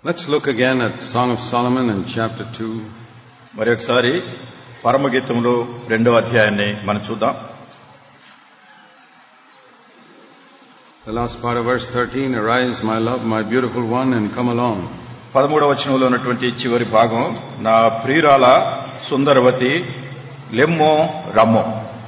Let's look again at Song of Solomon in chapter 2. మరి ఒకసారి పరమగీతములు రెండో అధ్యాయాన్ని మనం చూద్దాం The last part of verse 13, Arise, my love, my beautiful one, and come along. పదమూడవ వచనంలో ఉన్నటువంటి చివరి భాగం నా ప్రియురాల సుందరవతి లెమ్మో రమ్మో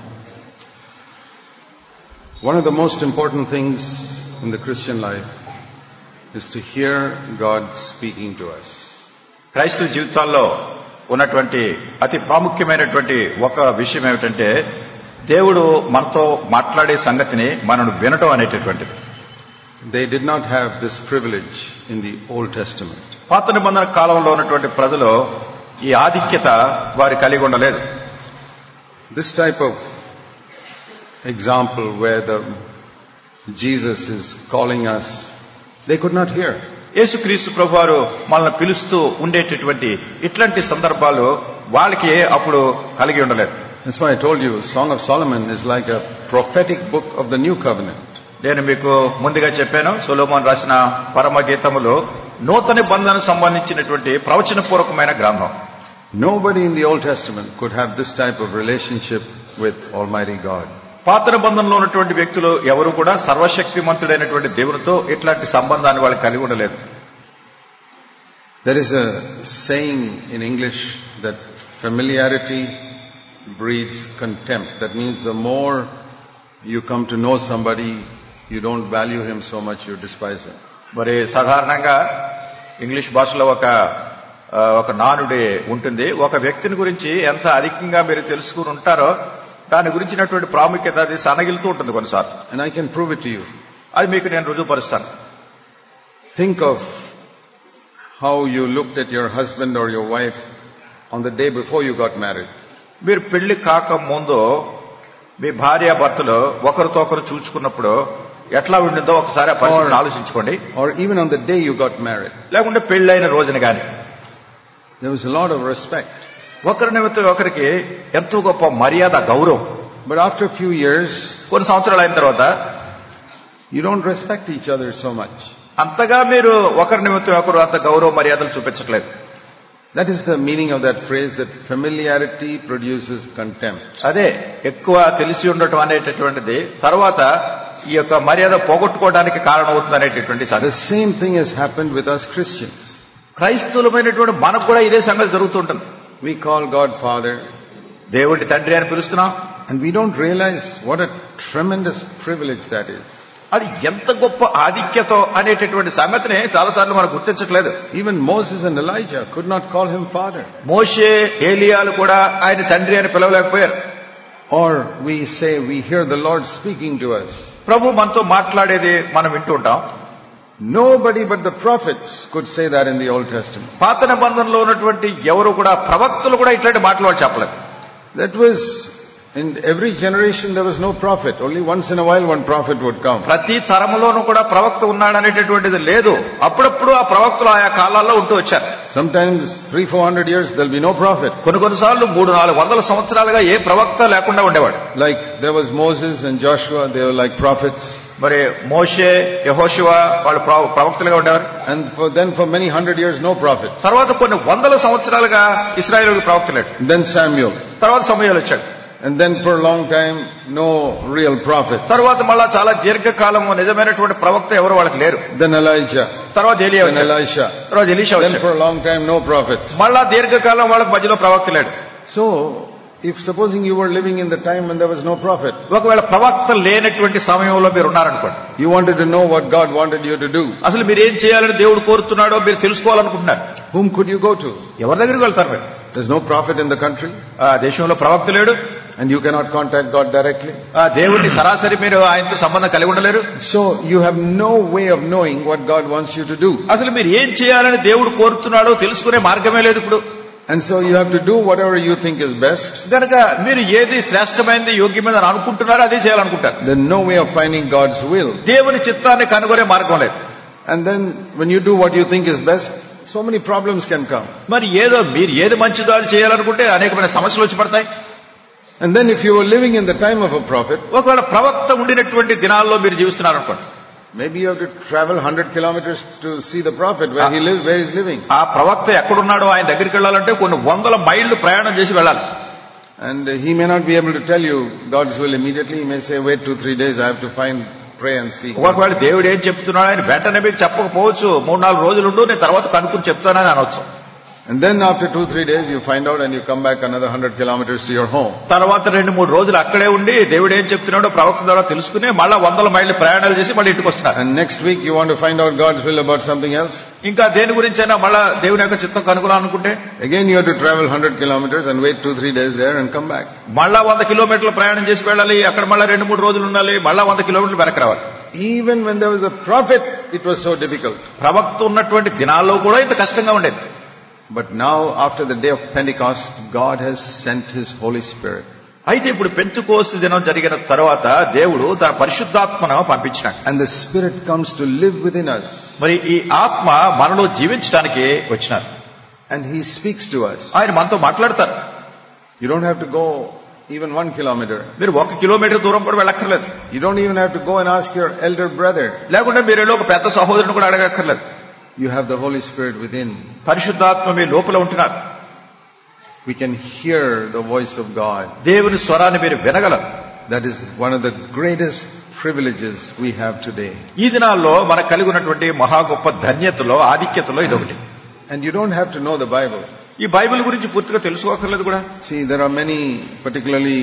One of the most important things in the Christian life is to hear God speaking to us. క్రైస్తవ జీవితాల్లో ఉన్నటువంటి అతి ప్రాముఖ్యమైనటువంటి ఒక విషయం ఏమిటంటే దేవుడు మనతో మాట్లాడే సంగతిని మనం వినటం అనేటటువంటిది They did not have this privilege in the Old Testament. పాత నిబంధన కాలంలో ఉన్నటువంటి ప్రజలు ఈ ఆధిక్యత వారి కలిగి ఉండలేదు This type of example where the Jesus is calling us, they could not hear. యేసుక్రీస్తు ప్రభు వారు మనల్ని పిలుస్తూ ఉండేటటువంటి ఇట్లాంటి సందర్భాలు వాళ్ళకి అప్పుడు కలిగి ఉండలేదు That's why I told you, Song of Solomon is like a prophetic book of the New Covenant. నేను మీకు ముందుగా చెప్పాను సొలోమోన్ రాసిన పరమ గీతములు నూతన బంధనకు సంబంధించినటువంటి ప్రవచనపూర్వకమైన గ్రంథం Nobody in the Old Testament could have this type of relationship with Almighty God. పాత నిబంధనలో ఉన్నటువంటి వ్యక్తులు ఎవరు కూడా సర్వశక్తిమంతుడైనటువంటి దేవునితో ఇట్లాంటి సంబంధాన్ని వాళ్ళు కలిగి ఉండలేదు There is a saying in English that familiarity breeds contempt. That means the more you come to know somebody, you don't value him so much, you despise him. మరి సాధారణంగా ఇంగ్లీష్ భాషలో ఒక ఆ, ఒక నానుడి ఉంటుంది ఒక వ్యక్తిని గురించి ఎంత అధికంగా మీరు తెలుసుకుని ఉంటారో దాని గురించినటువంటి ప్రాముఖ్యత అది సనగిలుతూ ఉంటుంది కొన్నిసార్లు And I can prove it to you. అది మీకు నేను రుజువుపరుస్తాను Think of how you looked at your husband or your wife on the day before you got married. మీరు పెళ్లి కాక ముందు మీ భార్య భర్తలు ఒకరితో ఒకరు చూచుకున్నప్పుడు ఎట్లా ఉండిందో ఒకసారి ఆ పరిస్థితిని ఆలోచించుకోండి Or even on the day you got married. లేకుంటే పెళ్ళైన రోజున గాని There was a lot of respect. ఒకరి నిమిత్తం ఒకరికి ఎంతో గొప్ప మర్యాద గౌరవం But after a few years, కొన్ని సంవత్సరాలు అయిన తర్వాత you don't respect each other so much. అంతగా మీరు ఒకరి నిమిత్తం ఒకరు అంత గౌరవ మర్యాదలు చూపించట్లేదు That is the meaning of that phrase that familiarity produces contempt. అదే ఎక్కువ తెలిసి ఉండటం అనేటటువంటిది తర్వాత ఈ యొక్క మర్యాద పోగొట్టుకోవడానికి కారణమవుతుంది అనేటటువంటి The సంగతి same thing has happened with us Christians. క్రైస్తవులమైనటువంటి మనకు కూడా ఇదే సంగతి జరుగుతుంటుంది We call God Father దేవుడి తండ్రి అని పిలుస్తున్నాం and we don't realize what a tremendous privilege that is. అది ఎంత గొప్ప ఆధిక్యతో అనేటటువంటి సంగతిని చాలాసార్లు మనం గుర్తించట్లేదు Even Moses and Elijah could not call him Father. మోషే ఏలియాలు కూడా ఆయన తండ్రి అని పిలవలేకపోయారు Or we say we hear the Lord speaking to us. ప్రభు మనతో మాట్లాడేది మనం వింటూ ఉంటాం Nobody but the prophets could say that in the Old Testament. పాత నిబంధనలో ఉన్నటువంటి ఎవరు కూడా ప్రవక్తలు కూడా ఇట్లాంటి మాటలు వాళ్ళు చెప్పలేదు That was in every generation there was no prophet. Only once in a while one prophet would come. ప్రతి తరములోనూ కూడా ప్రవక్త ఉన్నాడనేటటువంటిది లేదు అప్పుడప్పుడు ఆ ప్రవక్తలు ఆయా కాలాల్లో ఉంటూ వచ్చారు Sometimes three, four hundred years there'll be no prophet. కొన్ని కొన్నిసార్లు మూడు నాలుగు వందల సంవత్సరాలుగా ఏ ప్రవక్త లేకుండా ఉండేవాడు Like there was Moses and Joshua, they were like prophets. మరి మోషే యహోశివ వాళ్ళు ప్రవ- ప్రవక్తలుగా ఉండేవారు And for then for many hundred years no prophets. తర్వాత కొన్ని వందల సంవత్సరాలుగా ఇస్రాయేల్ ప్రవక్త లేడు Then Samuel. తర్వాత సమయాలు వచ్చాడు And then for a long time no real prophet. తర్వాత మళ్ళా చాలా దీర్ఘకాలం నిజమైనటువంటి ప్రవక్త ఎవరు వాళ్ళకి లేరు Then Elijah. తర్వాత ఎలియా Then వచ్చాడు Elisha. తర్వాత ఎలీషా Then వచ్చాడు for a long time no prophets. మళ్ళా దీర్ఘకాలం వాళ్ళకి మధ్యలో ప్రవక్త లేడు So, if supposing you were living in the time when there was no prophet, ఒకవేళ ప్రవక్త లేనటువంటి సమయంలో మీరు ఉన్నారనుకోండి you wanted to know what God wanted you to do, అసలు మీరు ఏం చేయాలని దేవుడు కోరుతున్నాడో మీరు తెలుసుకోవాలనుకుంటున్నారు whom could you go to? ఎవరి దగ్గరికి వెళ్తారు మీరు There's no prophet in the country ఆ దేశంలో ప్రవక్త లేడు and you cannot contact God directly. ఆ దేవుడిని సరాసరి మీరు ఆయనతో సంబంధం కలిగి ఉండలేరు So, you have no way of knowing what God wants you to do. అసలు మీరు ఏం చేయాలని దేవుడు కోరుతున్నాడో తెలుసుకునే మార్గమే లేదు ఇప్పుడు And so you have to do whatever you think is best. గనక మీరు ఏది శ్రేష్టమైనది యోగ్యమైనది అనుకుంటున్నారో అదే చేయాలనుకుంటారు There's no way of finding God's will. దేవుని చిత్తాన్ని కనుగొనే మార్గం లేదు And then when you do what you think is best, so many problems can come. మరి ఏదో మీరు ఏది మంచిదో అది చేయాలనుకుంటే అనేకమైన సమస్యలు వచ్చి పడతాయి And then if you were living in the time of a prophet, ఒకవేళ ప్రవక్త ఉండినటువంటి దినాల్లో మీరు జీవిస్తున్నారు అనుకోండి Maybe you have to travel 100 kilometers to see the prophet where he lives, where he's living. ఆ ప్రవక్త ఎక్కడున్నాడో ఆయన దగ్గరికి వెళ్ళాలంటే కొన్ని వందల మైళ్ళు ప్రయాణం చేసి వెళ్ళాలి And he may not be able to tell you God's will immediately. He may say, wait two, three days, I have to find, pray and see. ఒకవేళ దేవుడు ఏం చెప్తున్నాడు ఆయన వెంటనే మీకు చెప్పకపోవచ్చు మూడు నాలుగు రోజులు ఉండు నేను తర్వాత కనుక్కుని చెప్తానని అనొచ్చు And then after two, three days, you find out and you come back another 100 kilometers to your home. తర్వాత రెండు మూడు రోజులు అక్కడే ఉండి దేవుడు ఏం చెప్తున్నాడో ప్రవక్త ద్వారా తెలుసుకుని మళ్ళా వందల మైళ్ళు ప్రయాణాలు చేసి మళ్ళీ ఇంటికి వస్తున్నారు And next week you want to find out God's will about something else. ఇంకా దేని గురించైనా మళ్ళా దేవుని యొక్క చిత్తం కనుగొనాలనుకుంటే Again you have to travel 100 kilometers and wait two, three days there and come back. మళ్ళా వంద కిలోమీటర్లు ప్రయాణం చేసి వెళ్ళాలి అక్కడ మళ్ళా రెండు మూడు రోజులు ఉండాలి మళ్ళా వంద కిలోమీటర్లు వెనక్కి రావాలి Even when there was a prophet, it was so difficult. ప్రవక్త ఉన్నటువంటి దినాల్లో కూడా ఇంత కష్టంగా ఉండేది But now, after the day of Pentecost, God has sent His Holy Spirit. అయితే ఇప్పుడు పెంతుకోస్తు దినం జరిగిన తర్వాత దేవుడు తన పరిశుద్ధాత్మను పంపించినాడు And the Spirit comes to live within us. మరి ఈ ఆత్మ మనలో జీవించడానికి వచ్చినారు And He speaks to us. ఆయన మనతో మాట్లాడతారు You don't have to go even one kilometer. మీరు ఒక కిలోమీటర్ దూరం కూడా వెళ్ళక్కర్లేదు You don't even have to go and ask your elder brother. లేకుంటే మీరు వెళ్ళి ఒక పెద్ద సహోదరుని కూడా అడగక్కర్లేదు You have the Holy Spirit within. పరిశుద్ధాత్మ మీ లోపల ఉంటున్నారు We can hear the voice of God. దేవుని స్వరాన్ని మీరు వినగలరు That is one of the greatest privileges we have today. ఈ దినాల్లో మనకు కలిగి ఉన్నటువంటి మహా గొప్ప ధన్యతలో ఆధిక్యతలో ఇది ఒకటి And you don't have to know the Bible. ఈ బైబిల్ గురించి పూర్తిగా తెలుసుకోకర్లేదు కూడా See, there are many, particularly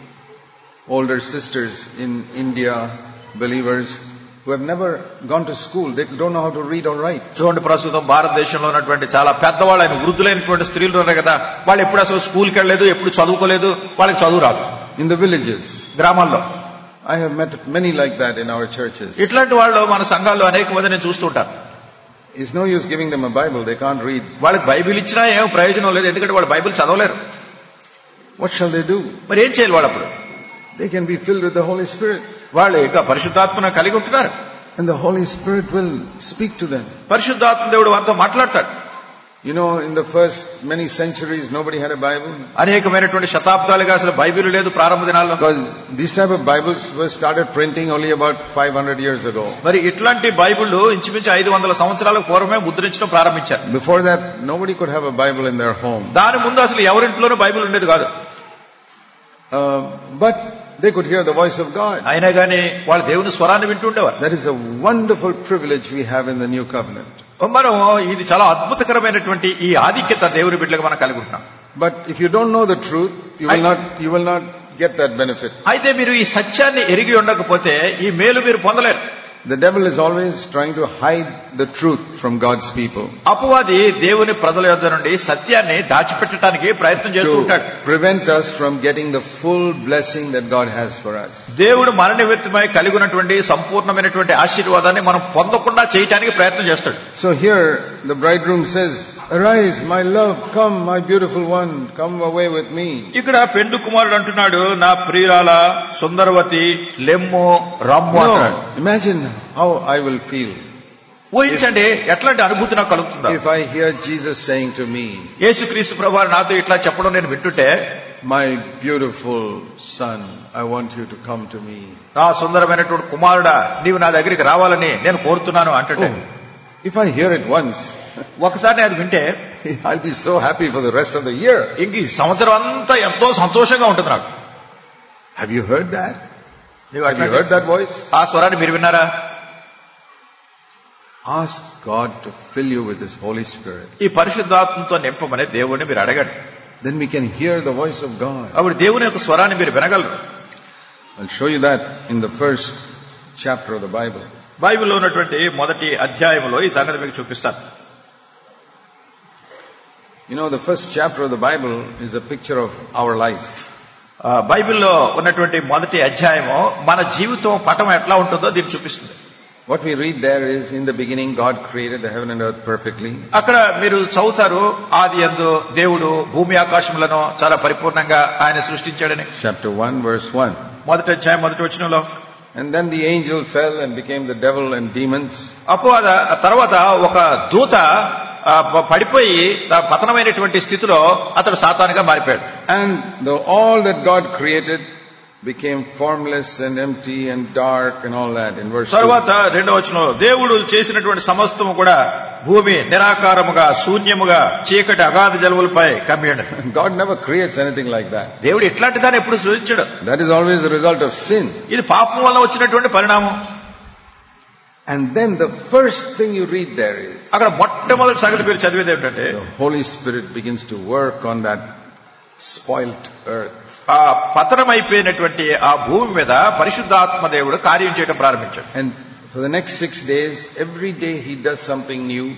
older sisters in India, believers, who have never gone to school. They don't know how to read or write. చూడండి ప్రస్తుతం భారతదేశంలో ఉన్నటువంటి చాలా పెద్దవాళ్ళు ఆయన వృద్ధులైనటువంటి స్త్రీలు ఉన్నారు కదా వాళ్ళు ఎప్పుడు అసలు స్కూల్కి వెళ్ళలేదు ఎప్పుడు చదువుకోలేదు వాళ్ళకి చదువు రాదు In the villages, గ్రామాల్లో I have met many like that in our churches. ఇట్లాంటి వాళ్ళు మన సంఘాల్లో అనేక మంది నేను చూస్తుంటాను It's no use giving them a Bible. They can't read. వాళ్ళకి బైబిల్ ఇచ్చినా ఏం ప్రయోజనం లేదు ఎందుకంటే వాళ్ళు బైబిల్ చదవలేరు What shall they do? మరి ఏం చేయాలి వాళ్ళు అప్పుడు They can be filled with the Holy Spirit. వాళ్ళు ఇక పరిశుద్ధాత్మను కలిగి ఉంటున్నారు And the Holy Spirit will speak to them. పరిశుద్ధాత్మ దేవుడు వారితో మాట్లాడతాడు You know, in the first many centuries, nobody had a Bible. అనేకమైనటువంటి శతాబ్దాలుగా అసలు బైబిల్ లేదు ప్రారంభ దినాల్లో Because these type of Bibles were started printing only about 500 years ago. మరి ఇట్లాంటి బైబిల్ ఇంచుమించు ఐదు వందల సంవత్సరాల పూర్వమే ముద్రించడం ప్రారంభించారు Before that, nobody could have a Bible in their home. దాని ముందు అసలు ఎవరింట్లోనూ బైబిల్ ఉండేది కాదు Uh, but they could hear the voice of God. అయినా కానీ వాళ్ళు దేవుని స్వరాన్ని వింటూ ఉండేవారు That is a wonderful privilege we have in the new covenant. మనం ఇది చాలా అద్భుతకరమైనటువంటి ఈ ఆధిక్యత దేవుని బిడ్డలకు మనం కలిగి ఉంటున్నాం But if you don't know the truth, you will I- not, you will not get that benefit. అయితే మీరు ఈ సత్యాన్ని ఎరిగి ఉండకపోతే ఈ మేలు మీరు పొందలేరు The devil is always trying to hide the truth from God's people. అపవాది దేవుని ప్రజల యొద్ద నుండి సత్యాన్ని దాచిపెట్టడానికి ప్రయత్నం చేస్తూ ఉంటాడు To prevent us from getting the full blessing that God has for us. దేవుడు మన నిమిత్తమై కలిగి ఉన్నటువంటి సంపూర్ణమైనటువంటి ఆశీర్వాదాన్ని మనం పొందకుండా చేయటానికి ప్రయత్నం చేస్తాడు So here, the bridegroom says, Arise, my love, come, my beautiful one, come away with me. ఇక్కడ పెండు కుమారుడు అంటున్నాడు నా ప్రియురాల సుందరవతి లెమ్ము రమ్ము అంటున్నాడు No, imagine how I will feel ఊహించండి ఎట్లాంటి అనుభూతి నాకు కలుగుతుందా if I hear Jesus saying to me, యేసుక్రీస్తు ప్రభు నాతో ఇట్లా చెప్పడం నేను వింటుంటే My beautiful son, I want you to come to me. నా సుందరమైనటువంటి కుమారుడా నీవు నా దగ్గరికి రావాలని నేను కోరుతున్నాను అంటే Oh, if I hear it once, ఒకసారి నేను అది వింటే I'll be so happy for the rest of the year. ఇంక ఈ సంవత్సరం అంతా ఎంతో సంతోషంగా ఉంటుంది నాకు Have you heard that? నీవు Have you అట్లాంటి- heard that voice? ఆ స్వరాన్ని మీరు విన్నారా Ask God to fill you with His Holy Spirit. ఈ పరిశుద్ధాత్మతో నింపమని దేవుణ్ణి మీరు అడగండి Then we can hear the voice of God. అప్పుడు దేవుని యొక్క స్వరాన్ని మీరు వినగలరు I'll show you that in the first chapter of the Bible. బైబిల్లో ఉన్నటువంటి మొదటి అధ్యాయంలో ఈ సంగతి మీకు చూపిస్తాను You know, the first chapter of the Bible is a picture of our life. ఆ, బైబిల్లో ఉన్నటువంటి మొదటి అధ్యాయము మన జీవితం పటం ఎట్లా ఉంటుందో దీన్ని చూపిస్తుంది What we read there is, in the beginning, God created the heaven and earth perfectly. అక్కడ మీరు చదువుతారు ఆది ఎందు దేవుడు భూమి ఆకాశములను చాలా పరిపూర్ణంగా ఆయన సృష్టించాడని Chapter 1, verse 1. మొదటి అధ్యాయం మొదటి వచనంలో And then the angel fell and became the devil and demons. అపవాద తర్వాత ఒక దూత ఆ, ప- పడిపోయి తా- పతనమైనటువంటి స్థితిలో అతడు సాతానుగా మారిపోయాడు And the, all that God created became formless and empty and dark and all that in verse 2. తరువాత రెండవ వచనంలో దేవుడు చేసినటువంటి సమస్తము కూడా భూమి నిరాకారముగా శూన్యముగా చీకటి అగాధ జలువులపై కమ్మి ఉన్నది God never creates anything like that. దేవుడు ఇట్లాంటి దాన్ని ఎప్పుడు సృజించడు That is always the result of sin. ఇది పాపం వల్ల వచ్చినటువంటి పరిణామం And then the first thing you read there is అక్కడ మొట్టమొదటి సంగతి మీరు చదివేది ఏమిటంటే the Holy Spirit begins to work on that spoilt earth. ఆ పతనం అయిపోయినటువంటి ఆ భూమి మీద పరిశుద్ధాత్మ దేవుడు కార్యం చేయడం ప్రారంభించాడు And for the next six days, every day he does something new.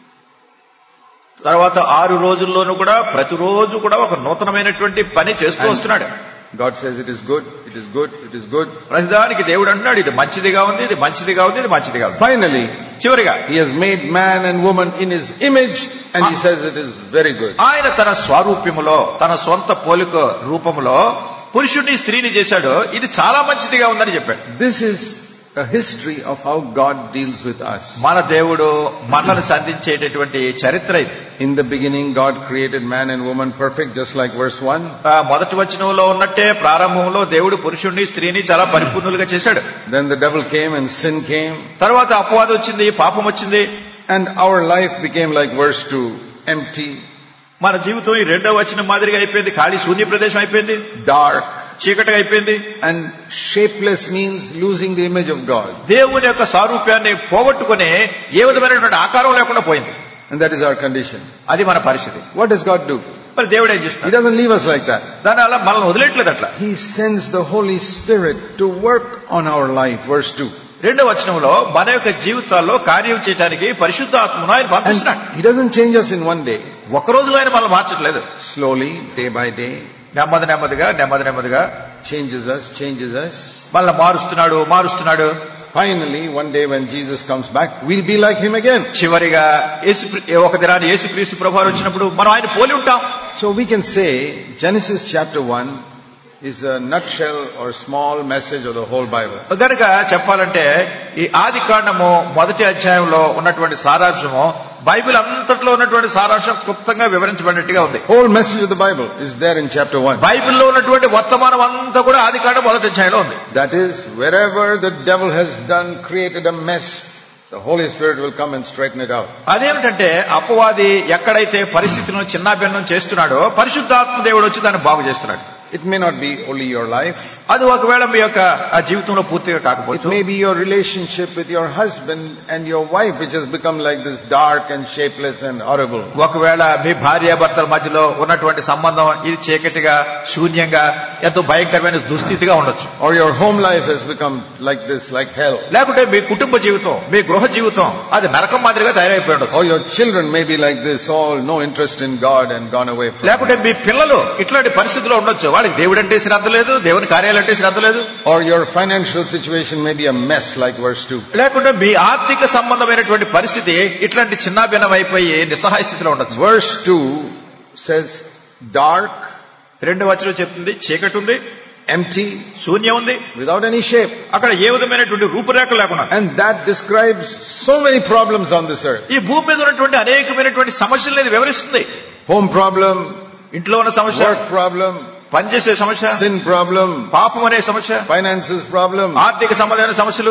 తర్వాత ఆరు రోజుల్లోనూ కూడా ప్రతిరోజు కూడా ఒక నూతనమైనటువంటి పని చేస్తూ వస్తున్నాడు God says it is good, it is good, it is good. ప్రతిదానికి దేవుడు అంటున్నాడు ఇది మంచిదిగా ఉంది ఇది మంచిదిగా ఉంది ఇది మంచిదిగా ఉంది Finally, చివరిగా he has made man and woman in his image and he says it is very good. ఆయన తన స్వరూప్యములో తన సొంత పోలిక రూపములో పురుషుడిని స్త్రీని చేశాడు ఇది చాలా మంచిదిగా ఉందని చెప్పాడు This is a history of how God deals with us. మన దేవుడు మనల్ని సంధించేటటువంటి చరిత్ర ఇది In the beginning, God created man and woman perfect, just like verse 1. ఆ మొదటి వచనంలో ఉన్నట్టే ప్రారంభంలో దేవుడు పురుషుణ్ణి స్త్రీని చాలా పరిపూర్ణులుగా చేశాడు Then the devil came and sin came, తర్వాత అపవాదం వచ్చింది పాపం వచ్చింది and our life became like verse 2 empty, మన జీవితం ఈ రెండో వచనం మాదిరిగా అయిపోయింది ఖాళీ శూన్య ప్రదేశం అయిపోయింది dark, చీకటిగా అయిపోయింది and shapeless means losing the image of God. దేవుని యొక్క సారూప్యాన్ని పోగొట్టుకుని ఏ విధమైనటువంటి ఆకారం లేకుండా పోయింది And that is our condition. అది మన పరిస్థితి What does God do? మరి దేవుడు ఏం He చేస్తున్నాడు doesn't leave us like that. దాని అలా మనల్ని వదిలేట్లేదు అట్లా He sends the Holy Spirit to work on our life. Verse 2. రెండో వచనంలో మన యొక్క జీవితాల్లో కార్యం చేయడానికి పరిశుద్ధాత్మను ఆయన And పంపిస్తున్నాడు He doesn't change us in one day. ఒక రోజులో ఆయన మనల్ని మార్చట్లేదు Slowly, day by day, నెమ్మది నెమ్మదిగా నెమ్మది నెమ్మదిగా changes us, changes us. మనల్ని మారుస్తున్నాడు మారుస్తున్నాడు Finally, one day when Jesus comes back, we'll be like Him again. చివరిగా యేసు ఒక దినాన్ని యేసు క్రీస్తు ప్రభావం వచ్చినప్పుడు మనం ఆయన పోలి ఉంటాం So we can say Genesis chapter 1 is a nutshell or small message of the whole Bible. కనుక చెప్పాలంటే ఈ ఆది కాండము మొదటి అధ్యాయంలో ఉన్నటువంటి సారాంశము బైబిల్ అంతట్లో ఉన్నటువంటి సారాంశం క్లుప్తంగా వివరించబడినట్టుగా ఉంది Whole message of the Bible is there in chapter 1. బైబిల్లో ఉన్నటువంటి వర్తమానం అంతా కూడా ఆది కాండం మొదటి అధ్యాయంలో ఉంది That is, wherever the devil has done, created a mess, the Holy Spirit will come and straighten it out. అదేమిటంటే అపవాది ఎక్కడైతే పరిస్థితులను చిన్నాభిన్నం చేస్తున్నాడో పరిశుద్ధాత్మ దేవుడు వచ్చి దాన్ని బాగు చేస్తున్నాడు It may not be only your life. అది ఒకవేళ మీ యొక్క ఆ జీవితంలో పూర్తిగా It కాకపోవచ్చు may be your relationship with your husband and your wife, which has become like this dark and shapeless and horrible. ఒకవేళ మీ భార్యాభర్తల మధ్యలో ఉన్నటువంటి సంబంధం ఇది చీకటిగా శూన్యంగా ఎంతో భయంకరమైన దుస్థితిగా ఉండొచ్చు Or your home life has become like this, like hell. లేకుంటే మీ కుటుంబ జీవితం మీ గృహ జీవితం అది నరకం మాదిరిగా తయారైపోయి ఉండొచ్చు Or your children may be like this, all no interest in God and gone away from లేకుంటే మీ పిల్లలు ఇట్లాంటి పరిస్థితిలో ఉండొచ్చు వాళ్ళకి దేవుడు అంటే శ్రద్ధ లేదు దేవుని కార్యాలంటే శ్రద్ధ లేదు Or your financial situation may be a mess like verse 2. లేకుంటే మీ ఆర్థిక సంబంధమైనటువంటి పరిస్థితి ఇట్లాంటి చిన్నాభిన్నం అయిపోయి నిస్సహాయ స్థితిలో ఉండొచ్చు Verse 2 says dark, రెండు వచనం చెప్తుంది చీకటి ఉంది empty, శూన్యం ఉంది without any shape. అక్కడ ఏ విధమైనటువంటి రూపురేఖ లేకుండా And that describes so many problems on this earth. ఈ భూమి మీద ఉన్నటువంటి అనేకమైనటువంటి సమస్యలు ఇది వివరిస్తుంది Home problem, ఇంట్లో ఉన్న సమస్య work problem, పనిచేసే సమస్య sin problem, పాపం అనే సమస్య finances problem, ఆర్థిక సంబంధమైన సమస్యలు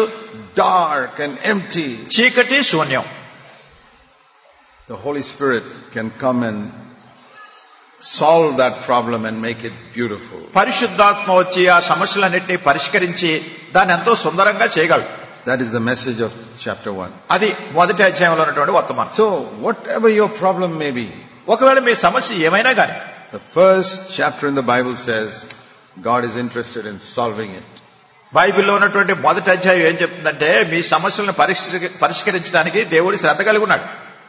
dark and empty. చీకటి శూన్యం The Holy Spirit can come and solve that problem and make it beautiful. పరిశుద్ధాత్మ వచ్చి ఆ సమస్యలన్నింటినీ పరిష్కరించి దాన్ని ఎంతో సుందరంగా చేయగలడు That is the message of chapter 1. అది మొదటి అధ్యాయంలో ఉన్నటువంటి వర్తమానం So, whatever your problem may be, ఒకవేళ మీ సమస్య ఏమైనా కానీ the first chapter in the Bible says God is interested in solving it. బైబిల్లో ఉన్నటువంటి మొదటి అధ్యాయం ఏం చెప్తుందంటే మీ సమస్యలను పరిష్కరి- పరిష్కరించడానికి దేవుడు శ్రద్ధ కలిగి ఉన్నాడు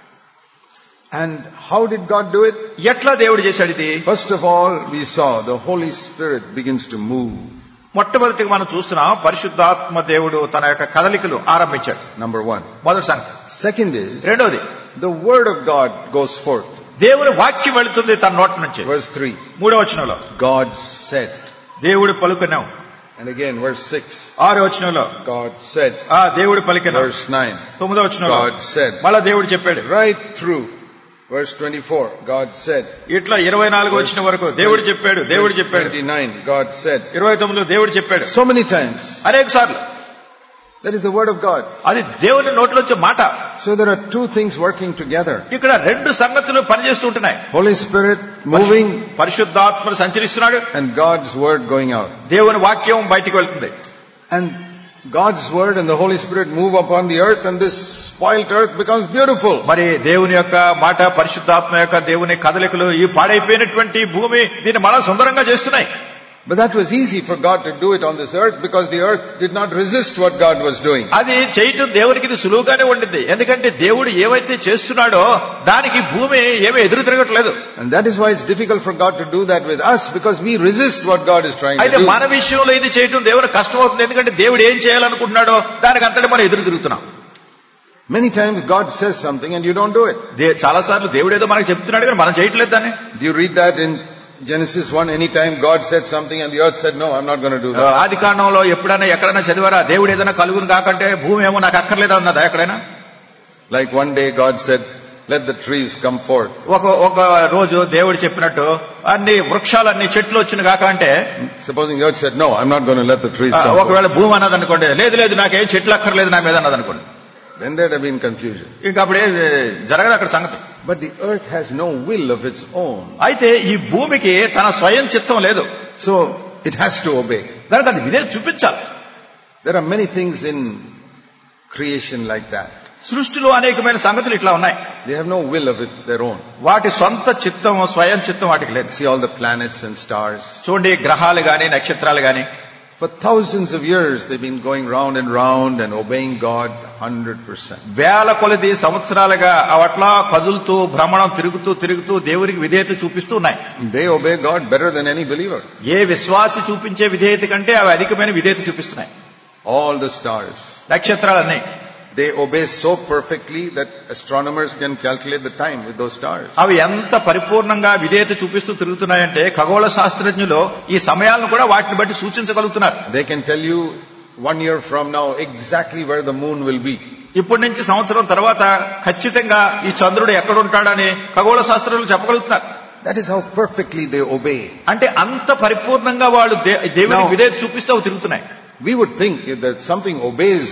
And how did God do it? ఎట్లా దేవుడు చేశాడు ఇది First of all, we saw the Holy Spirit begins to move. మొట్టమొదటిగా మనం చూస్తున్నాం పరిశుద్ధాత్మ దేవుడు తన యొక్క కదలికలు ఆరంభించాడు Number one. మొదటి సంగతి Second is, రెండవది the Word of God goes forth. దేవుని వాక్యం వెళుతుంది తన నోటి నుంచి Verse 3. మూడో వచనంలో God said. దేవుడు పలుకున్నాం And again, verse 6. ఆరో వచనంలో God said. ఆ దేవుడు పలికినాం Verse 9. తొమ్మిదో వచనంలో God said. మళ్ళా దేవుడు చెప్పాడు Right through Verse 24, God said. ఇట్లా ఇరవై నాలుగు వచ్చిన వరకు దేవుడు చెప్పాడు దేవుడు చెప్పాడు 29, God said. ఇరవై తొమ్మిదిలో దేవుడు చెప్పాడు So many times. అనేక సార్లు That is the word of God. అది దేవుని నోట్లోంచే మాట So there are two things working together. ఇక్కడ రెండు సంగతులు పనిచేస్తూ ఉంటున్నాయి Holy Spirit moving పరిశుద్ధాత్మను సంచరిస్తున్నాడు and God's word going out. దేవుని వాక్యం బయటికి వెళ్తుంది And God's word and the Holy Spirit move upon the earth and this spoilt earth becomes beautiful. మరి దేవుని యొక్క మాట పరిశుద్ధాత్మ యొక్క దేవుని కదలికలు ఈ పాడైపోయినటువంటి భూమి దీన్ని మళ్ళా సుందరంగా చేస్తున్నాయి But that was easy for God to do it on this earth because the earth did not resist what God was doing. అది చేయటం దేవునికి ఇది సులువుగానే ఉండింది ఎందుకంటే దేవుడు ఏవైతే చేస్తున్నాడో దానికి భూమి ఏమీ ఎదురు తిరగట్లేదు And that is why it's difficult for God to do that with us because we resist what God is trying to అయితే do. మన విషయంలో ఇది చేయటం దేవుని కష్టం అవుతుంది ఎందుకంటే దేవుడు ఏం చేయాలనుకుంటున్నాడో దానికి అంతటి మనం ఎదురు తిరుగుతున్నాం Many times God says something and you don't do it. దే- చాలా సార్లు దేవుడు ఏదో మనకు చెప్తున్నాడు కానీ మనం చేయట్లేదు దాన్ని Do you read that in Genesis 1? Anytime God said something and the earth said, no, I'm not going to do that. ఆది కాండంలో ఎప్పుడైనా ఎక్కడైనా చదివారా దేవుడు ఏదైనా కలుగును కాకంటే భూమి ఏమో నాకు అక్కర్లేదా ఉన్నదా ఎక్కడైనా Like one day God said, let the trees come forth. ఒక ఒక రోజు దేవుడు చెప్పినట్టు అన్ని వృక్షాలన్నీ చెట్లు వచ్చిన కాక అంటే Supposing the earth said, no, I'm not going to let the trees ఆ, come forth. ఒకవేళ భూమి అన్నది అనుకోండి లేదు లేదు నాకేం చెట్లు అక్కర్లేదు నా మీద అన్నది అనుకోండి Then there'd have been confusion. ఇంకా అప్పుడే జరగదు అక్కడ సంగతి But the earth has no will of its own. అయితే ఈ భూమికి తన స్వయం చిత్తం లేదు So it has to obey. దానికి అది విధేయత చూపించాలి There are many things in creation like that. సృష్టిలో అనేకమైన సంగతులు ఇట్లా ఉన్నాయి They have no will of it, their own. వాటి సొంత చిత్తం స్వయం చిత్తం వాటికి లేదు See all the planets and stars. చూడండి గ్రహాలు గాని నక్షత్రాలు గాని For thousands of years they've been going round and round and obeying God 100%. వేల కొలది సంవత్సరాలుగా అవట్లా కదులుతూ భ్రమణం తిరుగుతూ తిరుగుతూ దేవునికి విధేయత చూపిస్తూ ఉన్నాయి They obey God better than any believer. ఏ విశ్వాసి చూపించే విధేయత కంటే అవి అధికమైన విధేయత చూపిస్తున్నాయి All the stars. నక్షత్రాలన్నీ They obey so perfectly that astronomers can calculate the time with those stars. అవి ఎంత పరిపూర్ణంగా విధేయత చూపిస్తూ తిరుగుతున్నాయంటే ఖగోళ శాస్త్రజ్ఞులు ఈ సమయాలను కూడా వాటిని బట్టి సూచించగలుగుతున్నారు They can tell you one year from now exactly where the moon will be. ఇప్పటి నుంచి సంవత్సరం తర్వాత ఖచ్చితంగా ఈ చంద్రుడు ఎక్కడుంటాడని ఖగోళ శాస్త్రులు చెప్పగలుగుతున్నారు That is how perfectly they obey. అంటే అంత పరిపూర్ణంగా వాళ్ళు దే- దేవునికి Now- విధేయత చూపిస్తూ అవి తిరుగుతున్నాయి We would think that something obeys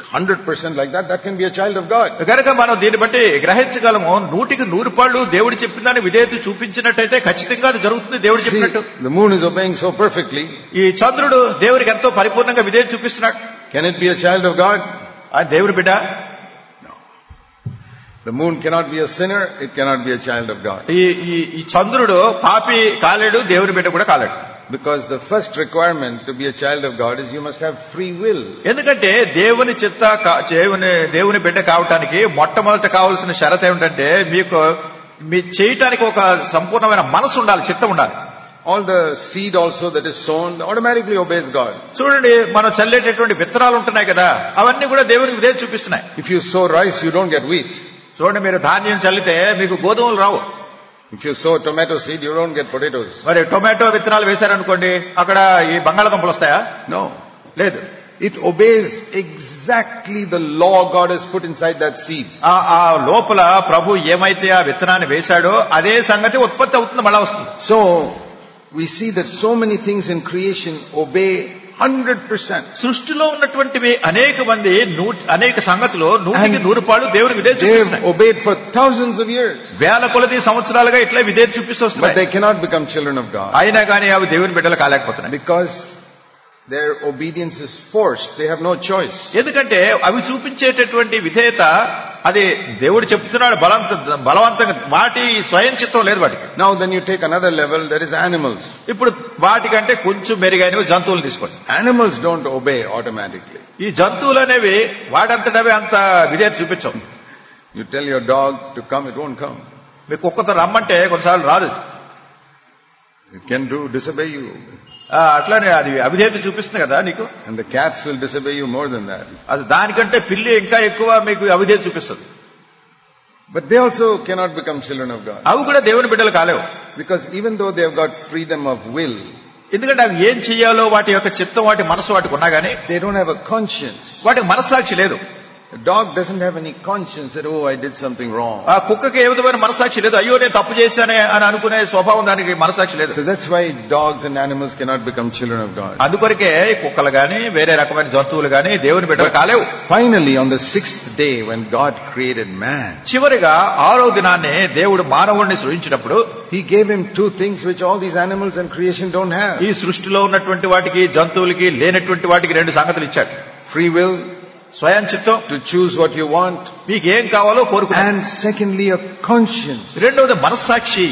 100% like that, that can be a child of God. కనుక మనం దీన్ని బట్టి గ్రహించగలము నూటికి నూరు పాళ్ళు దేవుడు చెప్పిన దాన్ని విధేయత చూపించినట్టయితే ఖచ్చితంగా అది జరుగుతుంది దేవుడు See, చెప్పినట్టు the moon is obeying so perfectly. ఈ చంద్రుడు దేవునికి ఎంతో పరిపూర్ణంగా విధేయత చూపిస్తున్నాడు Can it be a child of God? ఆయన దేవుడి బిడ్డ The moon cannot be a sinner, it cannot be a child of God. ఈ ఈ ఈ చంద్రుడు పాపి కాలేడు దేవుడి బిడ్డ కూడా కాలేడు Because the first requirement to be a child of God is you must have free will. ఎందుకంటే దేవుని చిత్త కా- దేవుని దేవుని బిడ్డ కావటానికి మొట్టమొదట కావాల్సిన షరత్ ఏమిటంటే మీకు మీ చేయటానికి ఒక సంపూర్ణమైన మనసు ఉండాలి చిత్తం ఉండాలి All the seed also that is sown automatically obeys God. చూడండి మనం చల్లేటటువంటి విత్తనాలు ఉంటున్నాయి కదా అవన్నీ కూడా దేవునికి విధేయత చూపిస్తున్నాయి If you sow rice, you don't get wheat. చూడండి మీరు ధాన్యం చల్లితే మీకు గోధుమలు రావు If you sow tomato seed, you don't get potatoes. మరి టొమాటో విత్తనాలు వేశారనుకోండి అక్కడ ఈ బంగాళదుంపలు వస్తాయా No. లేదు It obeys exactly the law God has put inside that seed. ఆ ఆ లోపల ప్రభు ఏమైతే ఆ విత్తనాన్ని వేశాడో అదే సంగతి ఉత్పత్తి అవుతుంది మళ్ళా వస్తుంది So, we see that so many things in creation obey 100%. సృష్టిలో ఉన్నటువంటివి అనేక మంది నూ- అనేక సంగతులు నూటికి And నూరు పాళ్ళు దేవునికి విధేయత They've చూపిస్తున్నాయి obeyed for thousands of years. వేల కొలది సంవత్సరాలుగా ఇట్లా విధేయత చూపిస్తూ But వస్తున్నాయి they cannot become children of God. అయినా కానీ అవి దేవుని బిడ్డలు కాలేకపోతున్నాయి Because their obedience is forced. They have no choice. ఎందుకంటే అవి చూపించేటటువంటి విధేయత అది దేవుడు చెప్తున్నాడు బలవంత బలవంతంగా వాటి స్వయం చిత్తం లేదు వాటికి Now then you take another level, that is animals. ఇప్పుడు వాటికంటే కొంచెం మెరుగైనవి జంతువులు తీసుకోండి Animals don't obey automatically. ఈ జంతువులు అనేవి వాటంతటవే అంత విధేయత చూపించవు You tell your dog to come, it won't come. మీ కుక్కతో రమ్మంటే కొన్నిసార్లు రాదు It can do, disobey you. ఆ, అట్లానే అది అవిధేయత చూపిస్తుంది కదా నీకు And the cats will disobey you more than that. అది దానికంటే పిల్లి ఇంకా ఎక్కువ మీకు అవిధేయత చూపిస్తుంది But they also cannot become children of God. అవి కూడా దేవుని బిడ్డలు కాలేవు Because even though they have got freedom of will, ఎందుకంటే అవి ఏం చెయ్యాలో వాటి యొక్క చిత్తం వాటి మనసు వాటికి ఉన్నా గానీ they don't have a conscience. వాటికి మనస్సాక్షి లేదు A dog doesn't have any conscience that, oh, I did something wrong. ఆ కుక్కకి ఏ విధమైన మనసాక్షి లేదు అయ్యో నేను తప్పు చేశానే అని అనుకునే స్వభావం దానికి మనసాక్షి లేదు So that's why dogs and animals cannot become children of God. అందుకొరకే ఈ కుక్కలు గాని వేరే రకమైన జంతువులు గాని దేవుని బిడ్డలు కాలేవు Finally, on the sixth day, when God created man, చివరిగా ఆరో దినాన్ని దేవుడు మానవుడిని సృజించినప్పుడు He gave him two things which all these animals and creation don't have. ఈ సృష్టిలో ఉన్నటువంటి వాటికి జంతువులకి లేనటువంటి వాటికి రెండు సంగతులు ఇచ్చాడు Free will స్వయం చిత్తం to choose what you want, మీకు ఏం కావాలో కోరుకున్నాను and secondly, a conscience రెండవది మనస్సాక్షి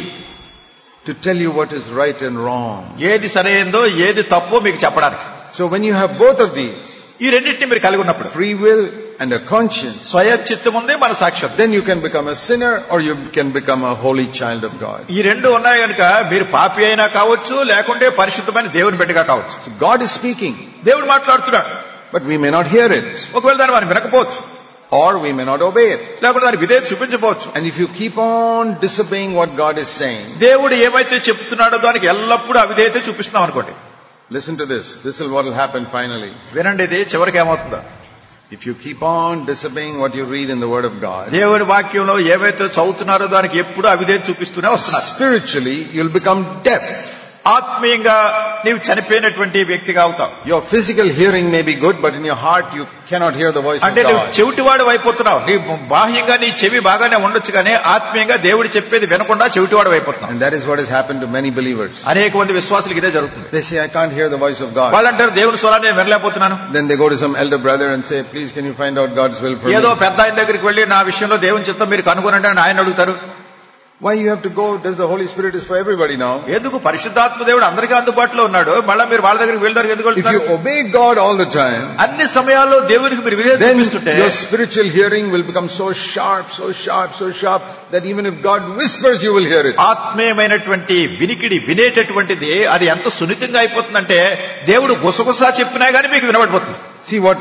to tell you what is right and wrong. ఏది సరైందో ఏది తప్పో మీకు చెప్పడానికి So when you have both of these, ఈ రెండింటిని మీరు కలిగి ఉన్నప్పుడు free will and a conscience, స్వయం చిత్తం ఉంది మన సాక్ష్యం then you can become a sinner or you can become a holy child of God. ఈ రెండు ఉన్నాయి కనుక మీరు పాపి అయినా కావచ్చు లేకుంటే పరిశుద్ధమైన దేవుని బిడ్డగా కావచ్చు So God is speaking, దేవుడు మాట్లాడుతున్నాడు but we may not hear it ఒకవేళ దాన్ని మనం వినకపోవచ్చు or we may not obey it. లేకుంటే దాని విధేయత చూపించకపోవచ్చు And if you keep on disobeying what God is saying, దేవుడు ఏమైతే చెప్తున్నాడో దానికి ఎల్లప్పుడూ అవిధేయత చూపిస్తున్నాం అనుకోండి listen to this. This is what will happen finally. వినండి ఇది చివరికి ఏమవుతుందో If you keep on disobeying what you read in the Word of God, దేవుడి వాక్యంలో ఏవైతే చదువుతున్నారో దానికి ఎప్పుడు అవిధేయత చూపిస్తూనే వస్తున్నారు spiritually you'll become deaf. ఆత్మీయంగా నీవు చనిపోయినటువంటి వ్యక్తిగా అవుతావు Your physical hearing may be good, but in your heart you cannot hear the voice of అంటే నువ్వు God. చెవిటివాడు అయిపోతున్నావు నీ బాహ్యంగా నీ చెవి బాగానే ఉండొచ్చు కానీ ఆత్మీయంగా దేవుడు చెప్పేది వినకుండా చెవిటివాడు అయిపోతున్నావు And that is what has happened to many believers. అనేక మంది విశ్వాసులకు ఇదే జరుగుతుంది They say, I can't hear the voice of God. వాళ్ళు అంటారు దేవుని స్వరాన్ని నేను వినలేకపోతున్నాను Then they go to some elder brother and say, please can you find out God's will for ఏదో me? పెద్ద ఆయన దగ్గరికి వెళ్ళి నా విషయంలో దేవుని చిత్తం మీరు కనుగొనండి అని ఆయన అడుగుతారు Why you have to go? Does the Holy Spirit is for everybody now? ఎందుకు పరిశుద్ధాత్మ దేవుడు అందరికీ అందుబాటులో ఉన్నాడు మళ్ళీ మీరు వాళ్ళ దగ్గరికి వీళ్ళ దగ్గరికి ఎందుకు If you వెళ్తున్నారు obey God all the time, అన్ని సమయాల్లో దేవునికి మీరు విధేయత then చూపిస్తుంటే your spiritual hearing will become so sharp, so sharp, so sharp that even if God whispers, you will hear it. ఆత్మీయమైనటువంటి వినికిడి వినేటటువంటిది అది ఎంత సున్నితంగా అయిపోతుందంటే దేవుడు గుసగుసా చెప్పినా గానీ మీకు వినబడిపోతుంది See what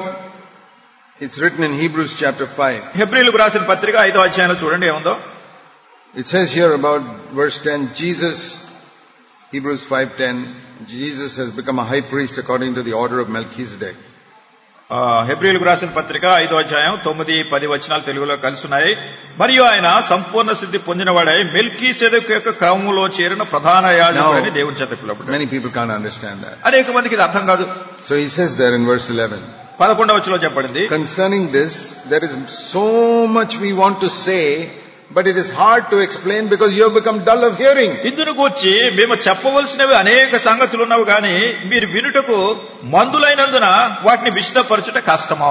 it's written in Hebrews chapter 5. హెబ్రిలకు రాసిన పత్రిక ఐదో అధ్యాయంలో చూడండి ఏముందో It says here about verse 10, Jesus, Hebrews 5.10, Jesus has become a high priest according to the order of Melchizedek. ఆ, హెబ్రిలకు రాసిన పత్రిక ఐదో అధ్యాయం తొమ్మిది పది వచనాలు తెలుగులో కలిసి ఉన్నాయి మరియు ఆయన సంపూర్ణ సిద్ధి పొందినవాడై మెల్కీ సెదకు యొక్క క్రమంలో చేరిన ప్రధాన యాజకుడు అని దేవుని చేత పిలువబడ్డాడు Many people can't understand that. అనేక మందికి ఇది అర్థం కాదు So he says there in verse 11, పదకొండవ వచనంలో చెప్పబడింది concerning this, there is so much we want to say, but it is hard to explain because you have become dull of hearing. ఇందును గూర్చి మేము చెప్పవలసినవి అనేక సంగతులు ఉన్నవి కానీ మీరు వినుటకు మందులైనందున వాటిని విశదపరచుట కష్టమో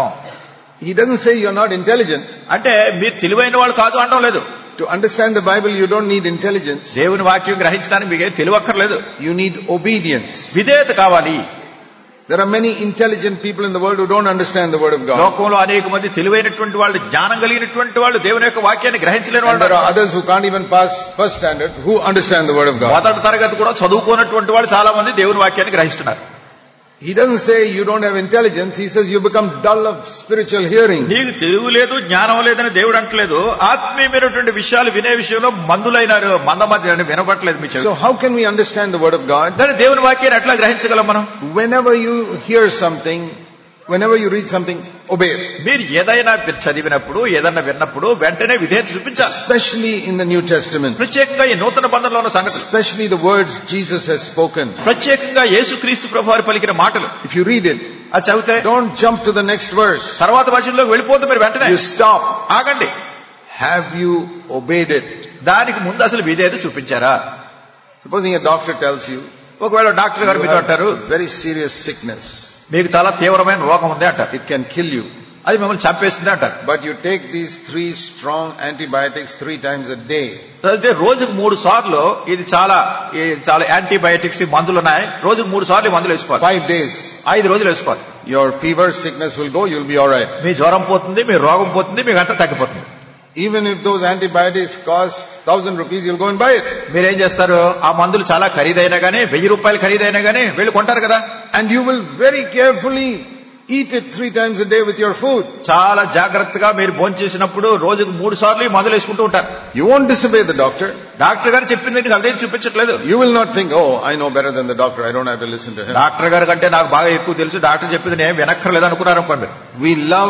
He doesn't say you're not intelligent. అంటే మీరు తెలివైన వాళ్ళు కాదు అనడం లేదు To understand the Bible, you don't need intelligence. దేవుని వాక్యం గ్రహించడానికి మీకేం తెలివక్కర్లేదు You need obedience. విధేయత కావాలి There are many intelligent people in the world who don't understand the Word of God. లోకంలో అనేక మంది తెలివైనటువంటి వాళ్ళు జ్ఞానం కలిగినటువంటి వాళ్ళు దేవుని యొక్క వాక్యాన్ని గ్రహించలేని And there వాళ్ళు are others who can't even pass first standard who understand the Word of God. మొదటి తరగతి కూడా చదువుకోనటువంటి వాళ్ళు చాలా మంది దేవుని వాక్యాన్ని గ్రహిస్తున్నారు He doesn't say you don't have intelligence. He says you become dull of spiritual hearing. నీకు తెలివి లేదు జ్ఞానం లేదని దేవుడు అంటలేదు ఆత్మీయమైనటువంటి విషయాలు వినే విషయంలో మందులైనారు మందమతి అని వినపట్లేదు మీ చెవి So how can we understand the Word of God? దాని దేవుని వాక్యాన్ని ఎట్లా గ్రహించగలం మనం Whenever you hear something, whenever you read something, obey it. మీరు ఏదైనా చదివినప్పుడు ఏదైనా విన్నప్పుడు వెంటనే విధేయత చూపించాలి Especially in the New Testament. ప్రత్యేకంగా ఈ నూతన బంధంలో ఉన్న సంగతి Especially the words Jesus has spoken. ప్రత్యేకంగా యేసుక్రీస్తు ప్రభు వారు పలికిన మాటలు If you read it, అది చదివితే don't jump to the next verse. తర్వాత వచనంలోకి వెళ్ళిపోతే మీరు వెంటనే You stop. ఆగండి Have you obeyed it? దానికి ముందు అసలు విధేయత చూపించారా Supposing a doctor tells you, ఒకవేళ డాక్టర్ గారు you మీతో అంటారు have very serious sickness. మీకు చాలా తీవ్రమైన రోగం ఉంది అంటారు It can kill you. అది మిమ్మల్ని చంపేస్తుంది అంటారు But you take these three strong antibiotics three times a day. అయితే రోజుకు మూడు సార్లు ఇది చాలా ఈ చాలా యాంటీబయాటిక్స్ ఈ మందులు ఉన్నాయి రోజుకు మూడు సార్లు ఈ మందులు వేసుకోవాలి Five days. ఐదు రోజులు వేసుకోవాలి Your fever, sickness will go, you'll be alright. మీ జ్వరం పోతుంది మీ రోగం పోతుంది మీకు అంతా తగ్గిపోతుంది Even if those antibiotics cost thousand rupees, you'll go and buy it. మీరేం చేస్తారు ఆ మందులు చాలా ఖరీదైనా గానీ వెయ్యి రూపాయలు ఖరీదైనా గానీ వెళ్ళి కొంటారు కదా And you will very carefully eat it three times a day with your food. చాలా జాగ్రత్తగా మీరు భోంచేసినప్పుడు రోజుకు మూడు సార్లు ఈ మందులు వేసుకుంటూ ఉంటారు You won't disobey the doctor. Doctor గారు చెప్పింది నీకు అదే చూపించట్లేదు You will not think, oh, I know better than the doctor, I don't have to listen to him. Doctor గారి కంటే నాకు బాగా ఎక్కువ తెలుసు డాక్టర్ చెప్పింది నేను వినక్కర్లేదు అనుకున్నారు అనుకోండి We love